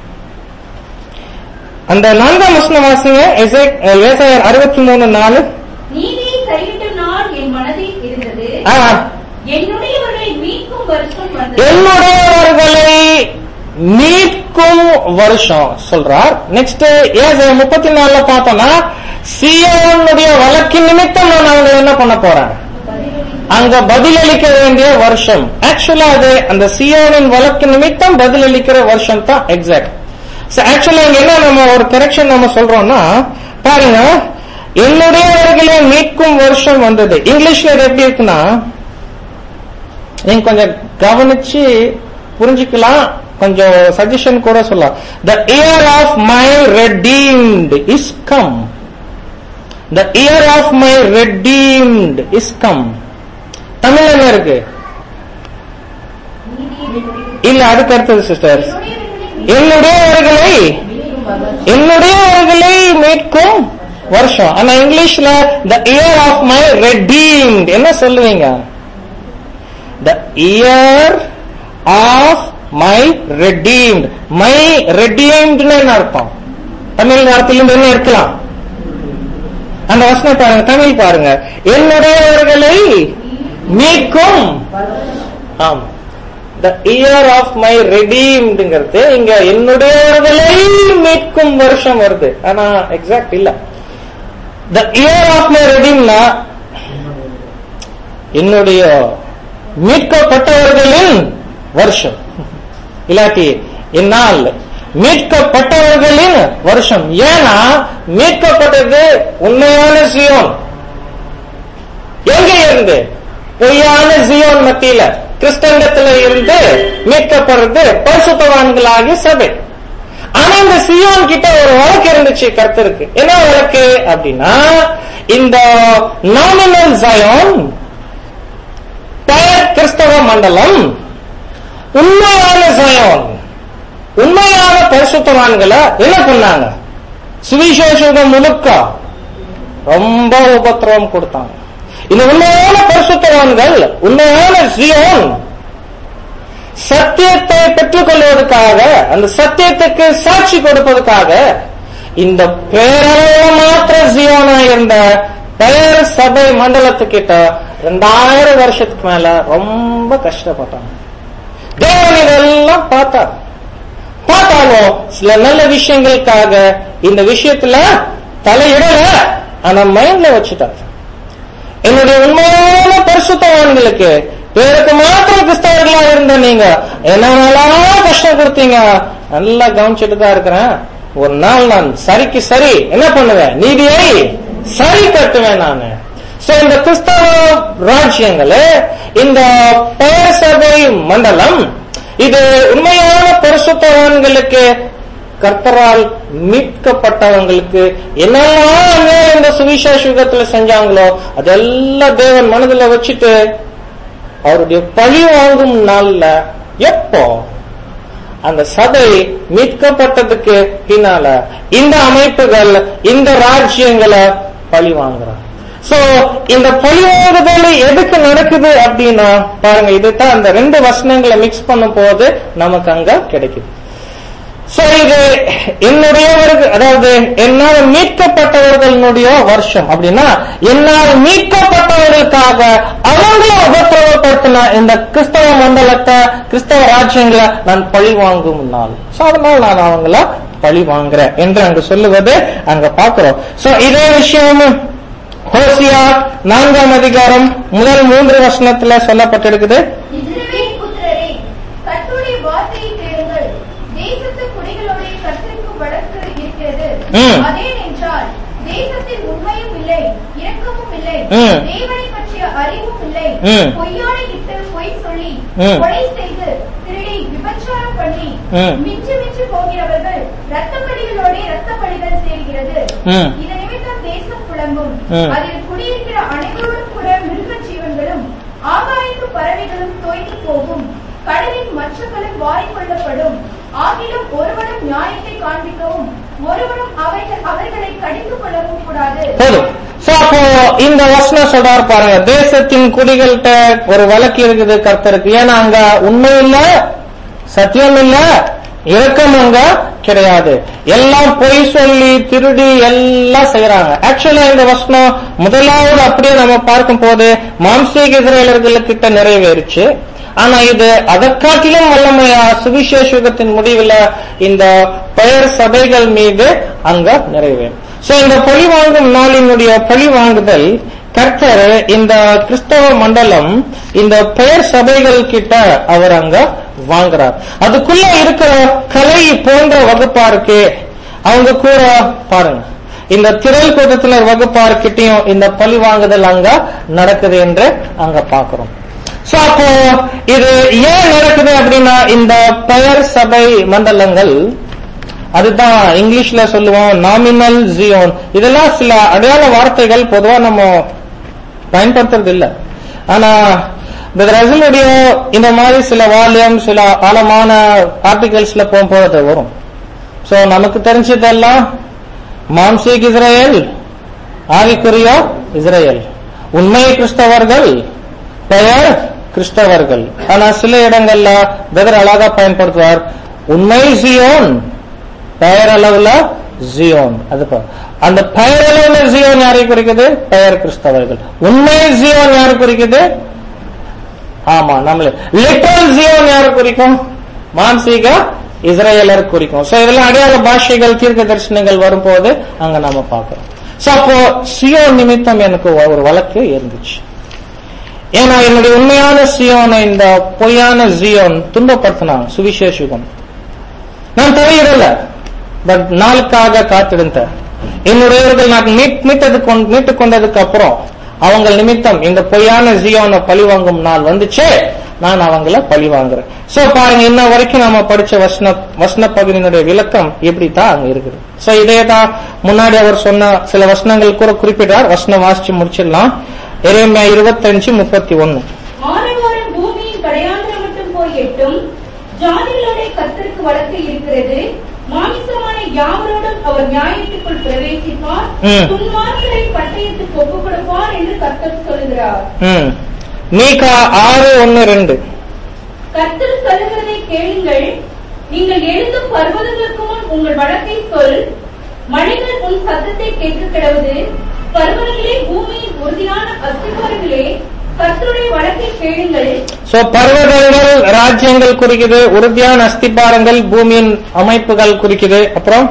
A: அந்த நான்காம் வசனம் வாசிங்க ஏசாயர் அறுபத்தி மூணு நாலு
C: நீதியை சரியிட்ட நாள் என் மனதில் இருந்தது
A: ஆ,
C: என்னுடையவர்களை மீட்கும் வருஷம் வந்தது
A: என்னுடையவர்களை மீட்கும் வருஷம் சொல்றார் நெக்ஸ்ட் ஏசாயா முப்பத்தி நாலுல பார்த்தோம்னா சியோனுடைய வழக்கின் நிமித்தம் நான் அவங்க என்ன பண்ண போறேன் அங்க பதிலளிக்க வேண்டிய வருஷம் ஆக்சுவலா அது அந்த சியோனின் வழக்கு நிமித்தம் பதிலளிக்கிற வருஷம் தான் எக்ஸாக்ட் ஆக்சுவலா இங்க என்ன நம்ம ஒரு கரெக்ஷன் நம்ம சொல்றோம்னா பாருங்க என்னுடையவர்களை மீட்கும் வருஷம் வந்தது இங்கிலீஷ்ல இது எப்படி இருக்குன்னா நீங்க கொஞ்சம் கவனிச்சு புரிஞ்சுக்கலாம் கொஞ்சம் சஜஷன் கூட சொல்லலாம் the year of my redeemed is come the year of my redeemed is come Tamil என்ன இருக்கு இல்ல அதுக்கு அடுத்தது சிஸ்டர் என்னுடையவர்களை என்னுடையவர்களை மீட்கும் வருஷம் ஆனா இங்கிலீஷ்ல the year of my redeemed என்ன சொல்லுவீங்க the year of my redeemed my ரெடீம்ட்னு என்ன அர்த்தம் தமிழ் அர்த்தத்திலிருந்து என்ன எடுக்கலாம் அந்த வசனம் பாருங்க தமிழ் பாருங்க என்னுடையவர்களை மீட்கும் ஆம் த இயர் ஆஃப் மை ரெடீம்டுங்கிறது இங்க என்னுடையவர்களை மீட்கும் வருஷம் வருது ஆனா எக்ஸாக்ட் இல்ல த இயர் ஆஃப் மை ரெடீம்னா என்னுடைய மீட்கப்பட்டவர்களின் வருஷம் இல்லாட்டி என்னால் மீட்கப்பட்டவர்களின் வருஷம் ஏன்னா மீட்கப்பட்டது உண்மையான சியோன் எங்க இருந்து பொய்யான சியோன் மத்தியில கிறிஸ்தண்டத்துல இருந்து மீட்கப்படுறது பரிசுத்தவான்களாகிய சபை ஆனா இந்த சியோன் கிட்ட ஒரு வழக்கு இருந்துச்சு கர்த்தருக்கு என்ன வழக்கு அப்படின்னா இந்த நாமினல் ஜயோன் பெயர் கிறிஸ்தவ மண்டலம் உண்மையான ஜயோன் உண்மையான பரிசுத்தவான்களை என்ன பண்ணாங்க சுவிசேஷம் முழுக்க ரொம்ப உபத்திரவம் கொடுத்தாங்க இந்த உண்மையான பரிசுத்தவான்கள் உண்மையான ஜியோன் சத்தியத்தை பெற்றுக் கொள்வதற்காக அந்த சத்தியத்துக்கு சாட்சி கொடுப்பதற்காக இந்த பேரளவு மாத்திர ஜியோனா இருந்த பெயர் சபை மண்டலத்துக்கிட்ட ரெண்டாயிரம் வருஷத்துக்கு மேல ரொம்ப கஷ்டப்பட்டாங்க தேவன் இதெல்லாம் பார்த்தார் பார்த்தாலும் சில நல்ல விஷயங்களுக்காக இந்த விஷயத்துல தலையிடல ஆனா மைண்ட்ல வச்சுட்டார் என்னுடைய உண்மையான பரிசுத்தவான்களுக்கு பேருக்கு மாத்திரம் கிறிஸ்தவர்களா இருந்த நீங்க என்னென்னலாம் கஷ்டம் கொடுத்தீங்க நல்லா கவனிச்சுட்டு தான் இருக்கிறேன் ஒரு நாள் நான் சரிக்கு சரி என்ன பண்ணுவேன் நீதியை சரி கட்டுவேன் நானு சோ இந்த கிறிஸ்தவ ராஜ்யங்களே இந்த பெயர் சபை மண்டலம் இது உண்மையான பரிசுத்தவான்களுக்கு கர்த்தரால் மீட்கப்பட்டவங்களுக்கு என்னெல்லாம் அநியாயம் இந்த சுவிசேஷ யுகத்துல செஞ்சாங்களோ அதெல்லாம் தேவன் மனதுல வச்சுட்டு அவருடைய பழி வாங்கும் நாள்ல எப்போ அந்த சபை மீட்கப்பட்டதுக்கு பின்னால இந்த அமைப்புகள் இந்த ராஜ்யங்களை பழி வாங்குறாங்க சோ இந்த பழி வாங்குதல் எதுக்கு நடக்குது அப்படின்னா பாருங்க இதுதான் அந்த ரெண்டு வசனங்களை மிக்ஸ் பண்ணும் போது நமக்கு அங்க கிடைக்குது சோ இது என்னுடையவர்கள் அதாவது என்னால் மீட்கப்பட்டவர்களுடைய வருஷம் அப்படின்னா என்னால் மீட்கப்பட்டவர்களுக்காக அவங்களை உபத்திரவப்படுத்தின இந்த கிறிஸ்தவ மண்டலத்தை கிறிஸ்தவ ராஜ்யங்களை நான் பழி வாங்கும் நாள் சோ அதனால நான் அவங்கள பழி வாங்குறேன் என்று அங்கு சொல்லுவது அங்க பாக்குறோம் சோ இதே விஷயமும் ஹோசியா நான்காம் அதிகாரம் முதல் மூன்று வசனத்துல சொல்லப்பட்டிருக்குது
B: இஸ்ரவேல் புத்திரரே கர்த்தருடைய வார்த்தையை கேளுங்கள் தேசத்து குடிகளோட கர்த்தருக்கு வழக்கு இருக்கிறது
A: ம்.
B: அதேனென்றால் தேசத்தில் உண்மையும் இல்லை இரக்கமும் இல்லை
A: ம்.
B: தேவனை பற்றிய அறிவும் இல்லை
A: ம்.
B: பொய்யானை இட்டு பொய் சொல்லி
A: ம்.
B: கொலை செய்து திருடி விபச்சாரம் பண்ணி
A: ம்.
B: மிஞ்சு மிஞ்சு போகிறவர்கள் ரத்தப்படிகளோட ரத்தப்படிகள் சேர்கிறது
A: ம்.
B: இது நிமித்தம் தேசம் புலம்பும்
A: ம்.
B: அதில் குடியிருக்கிற அனைவரோடும் கூட மிருக ஜீவன்களும் ஆகாயத்து பறவைகளும் தோய்ந்து போகும் கடலின் மச்சங்களும் வாரிக்கொள்ளப்படும் ஆகிலும் ஒருவனும் நியாயத்தை காண்பிக்கவும் ஒருவனும் அவைகள் அவர்களை கடிந்து கொள்ளவும் கூடாது
A: போதும் சோ அப்போ இந்த வசனம் சொல்றாரு பாருங்க தேசத்தின் குடிகள்கிட்ட ஒரு வழக்கு இருக்குது கர்த்தருக்கு ஏன்னா அங்க உண்மை இல்ல சத்தியம் இல்ல இரக்கம் அங்க கிடையாது எல்லாம் பொய் சொல்லி திருடி எல்லாம் செய்யறாங்க ஆக்சுவலா இந்த வசனம் முதலாவது அப்படியே நம்ம பார்க்கும் போது மாம்சீக இஸ்ரேலர்களுக்கிட்ட நிறைவேறுச்சு ஆனா இது அதற்காட்டிலும் வல்லமையா சுவிசேஷகத்தின் முடிவுல இந்த பெயர் சபைகள் மீது அங்க நிறைவேறும் சோ இந்த பழி வாங்கும் நாளினுடைய பழி வாங்குதல் கர்த்தர் இந்த கிறிஸ்தவ மண்டலம் இந்த பெயர் சபைகள் கிட்ட அவர் அங்க வாங்குறார் அதுக்குள்ள இருக்கிற கலை போன்ற வகுப்பாருக்கு அவங்க கூட பாருங்க இந்த திரள் கூட்டத்தினர் வகுப்பார்கிட்டயும் இந்த பழி வாங்குதல் அங்க நடக்குது என்று அங்க பாக்குறோம் சோ அப்போ இது ஏன் நடக்குது அப்படின்னா இந்த பெயர் சபை மண்டலங்கள் அதுதான் இங்கிலீஷ்ல சொல்லுவோம் நாமினல் ஜியோன் இதெல்லாம் சில அடையாள வார்த்தைகள் பொதுவா நம்ம பயன்படுத்துறது இல்ல ஆனா இந்த ரசலுடைய இந்த மாதிரி சில வால்யூம் சில ஆழமான ஆர்டிகல்ஸ்ல போகும்போது அது வரும் சோ நமக்கு தெரிஞ்சதெல்லாம் மாம்சீக் இஸ்ரேல் ஆவிக்குரிய இஸ்ரேல் உண்மை கிறிஸ்தவர்கள் பெயர் கிறிஸ்தவர்கள் ஆனா சில இடங்கள்ல பெதர் அழகா பயன்படுத்துவார் உண்மை ஜியோன் பெயர் அளவுல ஜியோன் அது பா- அந்த பெயர் அளவுல ஜியோன் யாரை குறிக்குது பெயர் கிறிஸ்தவர்கள் உண்மை ஜியோன் யாரு குறிக்குது ஆமா நம்மளே லிட்டல் ஜியோன் யாரு குறிக்கும் மான்சீக இஸ்ரேலர் குறிக்கும் சோ இதெல்லாம் அடையாள பாஷைகள் தீர்க்க தரிசனங்கள் வரும்போது அங்க நாம பார்க்கிறோம் சோ அப்போ சியோன் நிமித்தம் எனக்கு ஒரு வழக்கு இருந்துச்சு ஏன்னா என்னுடைய உண்மையான சியோனை இந்த பொய்யான ஜியோன் துன்பப்படுத்தினாங்க சுவிசேஷகம் நான் தடையிடல பட் நாளுக்காக காத்திருந்தேன் என்னுடையவர்கள் நான் மீட் மீட்டது கொண்டு மீட்டுக் கொண்டதுக்கு அப்புறம் அவங்க நிமித்தம் இந்த பொய்யான ஜியோனை பழி வாங்கும் நாள் வந்துச்சு நான் அவங்கள பழி வாங்குறேன் சோ பாருங்க இன்ன வரைக்கும் நாம படிச்ச வசன வசன பகுதியினுடைய விளக்கம் இப்படித்தான் அங்க இருக்குது சோ இதே தான் முன்னாடி அவர் சொன்ன சில வசனங்கள் கூட குறிப்பிட்டார் வசனம் வாசிச்சு முடிச்சிடலாம் எரேமியா இருபத்தஞ்சு முப்பத்தி ஒன்னு
C: ஆரவாரம் பூமியின் கடையாந்திரம் மட்டும் போய் எட்டும் ஜாதிகளோட கர்த்தருக்கு வழக்கு இருக்கிறது மாமிசமான யாவரோடும் அவர் நியாயத்துக்குள் பிரவேசிப்பார்
A: ம்.
C: துன்மார்களை பட்டயத்துக்கு ஒப்புக் கொடுப்பார் என்று கர்த்தர் சொல்கிறார்
A: ம் மீகா ஆறு ஒன்னு ரெண்டு
C: கர்த்தர் சொல்லுகிறதை கேளுங்கள் நீங்கள் எழுந்தும் பர்வதங்களுக்கு முன் உங்கள் வழக்கை சொல் மலைகள் உன் சத்தத்தை கேட்க கிடவது பர்வதங்களே பூமியின் உறுதியான அஸ்திவாரங்களே கர்த்தருடைய வழக்கை கேளுங்கள்
A: சோ பர்வதங்கள் ராஜ்யங்கள் குறிக்குது உறுதியான அஸ்திபாரங்கள் பூமியின் அமைப்புகள் குறிக்குது அப்புறம்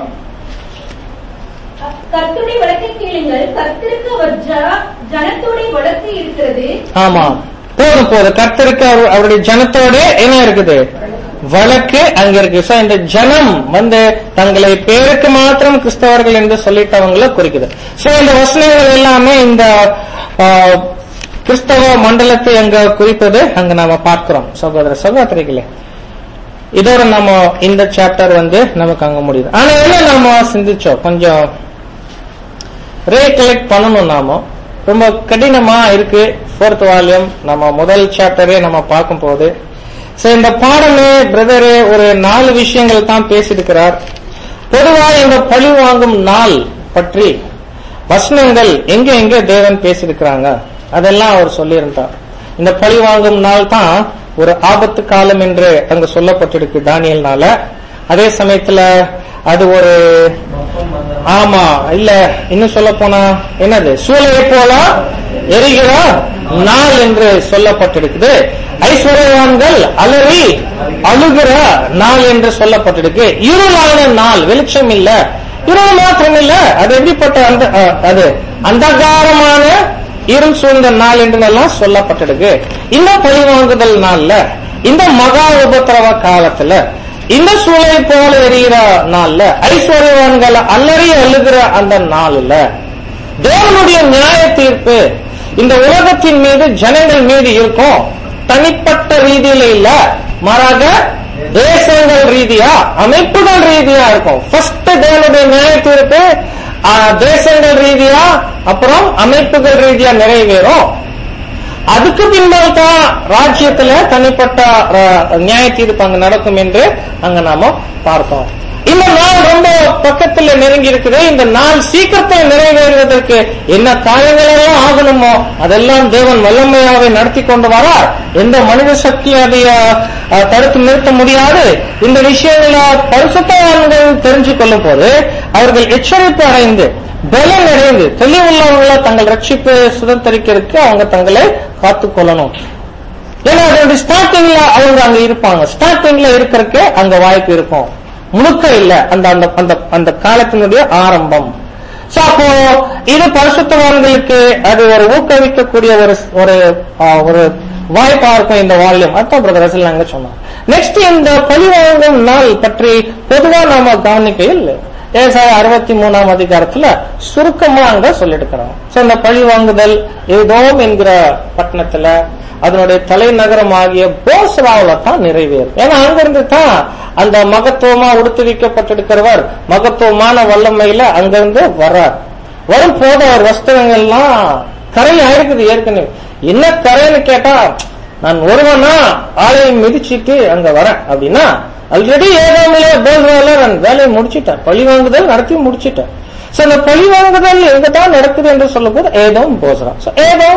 C: கர்த்தருடைய வழக்கை கேளுங்கள் கர்த்தருக்கு அவர் ஜ- ஜனத்தோட வழக்கு இருக்கிறது
A: ஆமா போதும் போதும் கர்த்தருக்கு அவர்- அவருடைய ஜனத்தோட என்ன இருக்குது வழக்கு அங்க இருக்கு சோ இந்த ஜனம் வந்து தங்களை பேருக்கு மாத்திரம் கிறிஸ்தவர்கள் என்று சொல்லிட்டவங்கள குறிக்குது சோ இந்த வசனங்கள் எல்லாமே இந்த ஆஹ், கிறிஸ்தவ மண்டலத்தை அங்க குறிப்பது அங்க நாம பார்க்கிறோம் சகோதர சகோதரிகளே இதோட நம்ம இந்த சாப்டர் வந்து நமக்கு அங்க முடியுது ஆனா என்ன நாம சிந்திச்சோம் கொஞ்சம் ரீகலெக்ட் பண்ணணும் நாம ரொம்ப கடினமா இருக்கு ஃபோர்த் வால்யூம் நம்ம முதல் சாப்டரே நம்ம பார்க்கும் போது சோ இந்த பாடமே பிரதரு ஒரு நாலு விஷயங்கள் தான் பேசியிருக்கிறார் பொதுவா இந்த பழி வாங்கும் நாள் பற்றி வசனங்கள் எங்க எங்க தேவன் பேசியிருக்கிறாங்க அதெல்லாம் அவர் சொல்லியிருந்தார் இந்த பழி வாங்கும் நாள் தான் ஒரு ஆபத்து காலம் என்று அங்க சொல்லப்பட்டிருக்கு தானியல்னால அதே சமயத்துல அது ஒரு ஆமா இல்ல இன்னும் சொல்ல போனா என்னது சூளையை போல எரிகிற நாள் என்று சொல்லப்பட்டிருக்குது ஐஸ்வர்யவான்கள் அலறி அழுகிற நாள் என்று சொல்லப்பட்டிருக்கு இருளான நாள் வெளிச்சம் இல்ல இருள் மாத்திரம் இல்ல அது எப்படிப்பட்ட அந்த அஹ், அது அந்தகாரமான இருள் சூழ்ந்த நாள் என்று எல்லாம் சொல்லப்பட்டிருக்கு இந்த பழிவாங்குதல் நாள்ல இந்த மகா உபத்திரவ காலத்துல இந்த சூளை போல எரிகிற நாள்ல ஐஸ்வர்யவான்கள் அலறி அழுகிற அந்த நாள்ல தேவனுடைய நியாய தீர்ப்பு இந்த உலகத்தின் மீது ஜனங்கள் மீது இருக்கும் தனிப்பட்ட ரீதியில இல்ல மாறாக தேசங்கள் ரீதியா அமைப்புகள் ரீதியா இருக்கும் ஃபர்ஸ்ட் தேவனுடைய நியாய தீர்ப்பு ஆ, தேசங்கள் ரீதியா அப்புறம் அமைப்புகள் ரீதியா நிறைவேறும் அதுக்கு பின்னால் தான் ராஜ்யத்துல தனிப்பட்ட அஹ், நியாய தீர்ப்பு அங்க நடக்கும் என்று அங்க நாம பார்த்தோம் இந்த நாள் ரொம்ப பக்கத்துல நெருங்கி இருக்குது இந்த நாள் சீக்கிரத்தில் நிறைவேறுவதற்கு என்ன காரியங்கள் எல்லாம் ஆகணுமோ அதெல்லாம் தேவன் வல்லமையாவே நடத்தி கொண்டு வரார் எந்த மனித சக்தி அதை அஹ், தடுத்து நிறுத்த முடியாது இந்த விஷயங்களை பரிசுத்தவான்கள் தெரிஞ்சு கொள்ளும் போது அவர்கள் எச்சரிப்பு அடைந்து பலம் அடைந்து தெளிவுள்ளவங்கள தங்கள் ரட்சிப்பு சுதந்திரிக்கிறதுக்கு அவங்க தங்களை காத்துக் கொள்ளணும் ஏன்னா அதோட ஸ்டார்டிங்ல அவங்க அங்க இருப்பாங்க ஸ்டார்டிங்ல இருக்கிறதுக்கு அங்க வாய்ப்பு இருக்கும் முழுக்க இல்ல அந்த அந்த அந்த அந்த காலத்தினுடைய ஆரம்பம் சோ அப்போ இது பரிசுத்தவான்களுக்கு அது ஒரு ஊக்குவிக்கக்கூடிய ஒரு ஒரு ஆ, ஒரு வாய்ப்பா இருக்கும் இந்த வால்யூம் அதான் பிரதர் ரசல் அங்க சொன்னோம் நெக்ஸ்ட் இந்த பழிவாங்கும் நாள் பற்றி பொதுவா நாம கவனிக்கையில் ஏசாய அறுபத்தி மூணாம் அதிகாரத்துல சுருக்கமா அங்க சொல்லிருக்கிறோம் சோ இந்த பழி வாங்குதல் ஏதோம் என்கிற பட்டணத்துல அதனுடைய தலைநகரம் ஆகிய போஸ்ராவில தான் நிறைவேறும் ஏன்னா அங்கிருந்து தான் அந்த மகத்துவமா உடுத்துவிக்கப்பட்டிருக்கிறவர் மகத்துவமான வல்லமையில அங்கிருந்து வர்றார் வரும் போது அவர் வஸ்திரங்கள்லாம் கரை ஆயிருக்குது ஏற்கனவே என்ன கரைன்னு கேட்டா நான் ஒருவனா ஆலயம் மிதிச்சிட்டு அங்க வரேன் அப்படின்னா ஆல்ரெடி ஏழாமல போல்றால நான் வேலையை முடிச்சிட்டேன் பழி வாங்குதல் நடத்தி முடிச்சிட்டேன் சோ அந்த பழி வாங்குதல் எங்க தான் நடக்குது என்று சொல்லும் போது ஏதோ போஸ்ரா சோ ஏதோ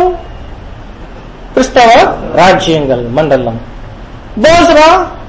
A: கிறிஸ்தவ ராஜ்யங்கள் மண்டலம் போஸ்ரா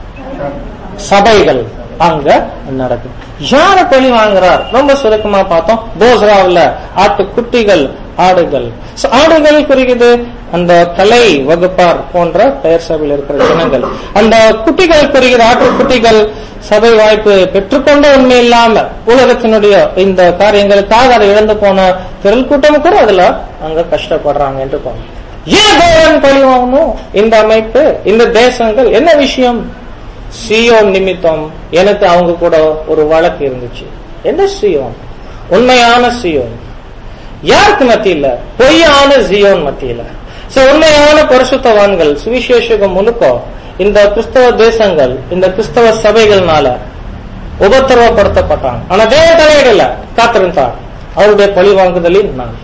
A: சபைகள் அங்க நடக்குது யார பழி வாங்குறார் ரொம்ப சுருக்கமா பார்த்தோம் போஸ்ராவில் ஆட்டு குட்டிகள் ஆடுகள் So, ஆடுகள் குறிக்குது அந்த கலை வகுப்பார் போன்ற பெயர் சபையில் இருக்கிற ஜனங்கள் அந்த குட்டிகள் குறிக்கிற ஆட்டு குட்டிகள் சபை வாய்ப்பு பெற்றுக்கொண்ட உண்மை இல்லாம உலகத்தினுடைய இந்த காரியங்களுக்காக அதை இழந்து போன திரள் கூட்டம் கூட அதுல அங்க கஷ்டப்படுறாங்க என்று போனோம் ஏன் தேவன் பழி வாங்கணும் இந்த அமைப்பு இந்த தேசங்கள் என்ன விஷயம் சியோன் நிமித்தம் எனக்கு அவங்க கூட ஒரு வழக்கு இருந்துச்சு என்ன சியோன் உண்மையான சியோன் யாருக்கு மத்தியில பொய்யான ஜியோன் மத்தியில சோ உண்மையான பரிசுத்தவான்கள் சுவிசேஷகம் முழுக்க இந்த கிறிஸ்தவ தேசங்கள் இந்த கிறிஸ்தவ சபைகள்னால உபத்திரவப்படுத்தப்பட்டாங்க ஆனா தேவ தலையிடல காத்திருந்தார் அவருடைய பழி வாங்குதலின் நான்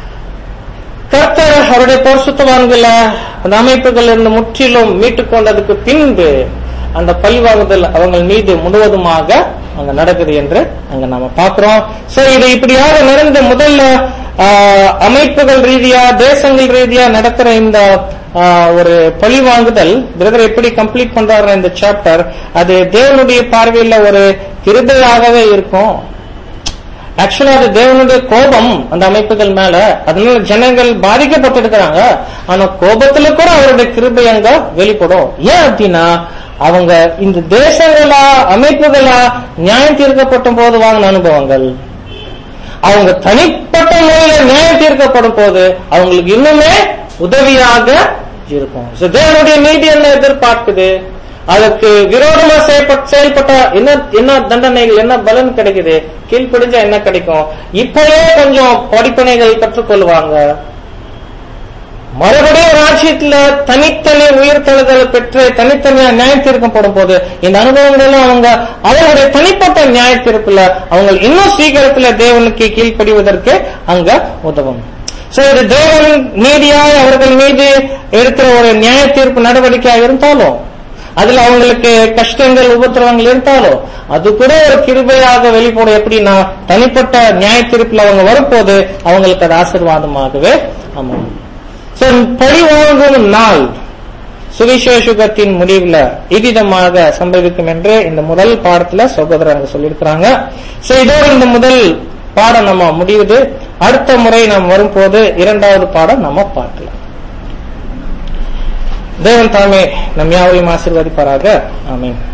A: கர்த்தர் அவருடைய பரிசுத்தவான்கள அந்த அமைப்புகள் இருந்து முற்றிலும் மீட்டுக் கொண்டதுக்கு பின்பு அந்த பழிவாங்குதல் அவங்க மீது முழுவதுமாக அங்க நடக்குது என்று அங்க நாம பாக்குறோம் சோ இது இப்படியாக நடந்த முதல்ல ஆஹ், அமைப்புகள் ரீதியா தேசங்கள் ரீதியா நடக்கிற இந்த ஆஹ், ஒரு பழிவாங்குதல் பிரதர் எப்படி கம்ப்ளீட் பண்றாரு இந்த சாப்டர் அது தேவனுடைய பார்வையில ஒரு கிருபையாகவே இருக்கும் ஆக்சுவலா அது தேவனுடைய கோபம் அந்த அமைப்புகள் மேல அதனால ஜனங்கள் பாதிக்கப்பட்டிருக்கிறாங்க ஆனா கோபத்துல கூட அவருடைய கிருபை அங்க வெளிப்படும் ஏன் அப்படின்னா அவங்க இந்த தேசங்களா அமைப்புகளா நியாயம் தீர்க்கப்பட்ட போது வாங்கின அனுபவங்கள் அவங்க தனிப்பட்ட முறையில நியாயம் தீர்க்கப்படும் போது அவங்களுக்கு இன்னுமே உதவியாக இருக்கும் So, தேவனுடைய நீதி என்ன எதிர்பார்க்குது அதுக்கு விரோதமா செயல்பட்ட செயல்பட்ட என்ன என்ன தண்டனைகள் என்ன பலன் கிடைக்குது கீழ்ப்படிஞ்சா என்ன கிடைக்கும் இப்பவே கொஞ்சம் படிப்பனைகள் கற்றுக்கொள்வாங்க மறுபடியும் ராஜ்யத்துல தனித்தனி உயிர்த்தெழுதல் பெற்று தனித்தனியா நியாய தீர்க்கப்படும் போது இந்த அனுபவங்கள் அவங்க அவர்களுடைய தனிப்பட்ட நியாய தீர்ப்புல அவங்க இன்னும் சீக்கிரத்துல தேவனுக்கு கீழ்ப்படிவதற்கு அங்க உதவும் சோ இது தேவன் நீதியாய் அவர்கள் மீது எடுக்கிற ஒரு நியாய தீர்ப்பு நடவடிக்கையா இருந்தாலும் அதுல அவங்களுக்கு கஷ்டங்கள் உபத்திரவங்கள் இருந்தாலும் அது கூட ஒரு கிருபையாக வெளிப்படும் எப்படின்னா தனிப்பட்ட நியாய தீர்ப்புல அவங்க வரும்போது அவங்களுக்கு அது ஆசீர்வாதமாகவே அமையும் So, பழி வாங்கும் நாள் சுவிசேஷகத்தின் முடிவுல இவ்விதமாக சம்பவிக்கும் என்று இந்த முதல் பாடத்துல சகோதரங்க சொல்லியிருக்கிறாங்க சோ இதோட இந்த முதல் பாடம் நம்ம முடியுது அடுத்த முறை நாம் வரும்போது இரண்டாவது பாடம் நம்ம பார்க்கலாம் தேவன் தாமே நம் யாவையும் ஆசீர்வதிப்பாராக ஆமென்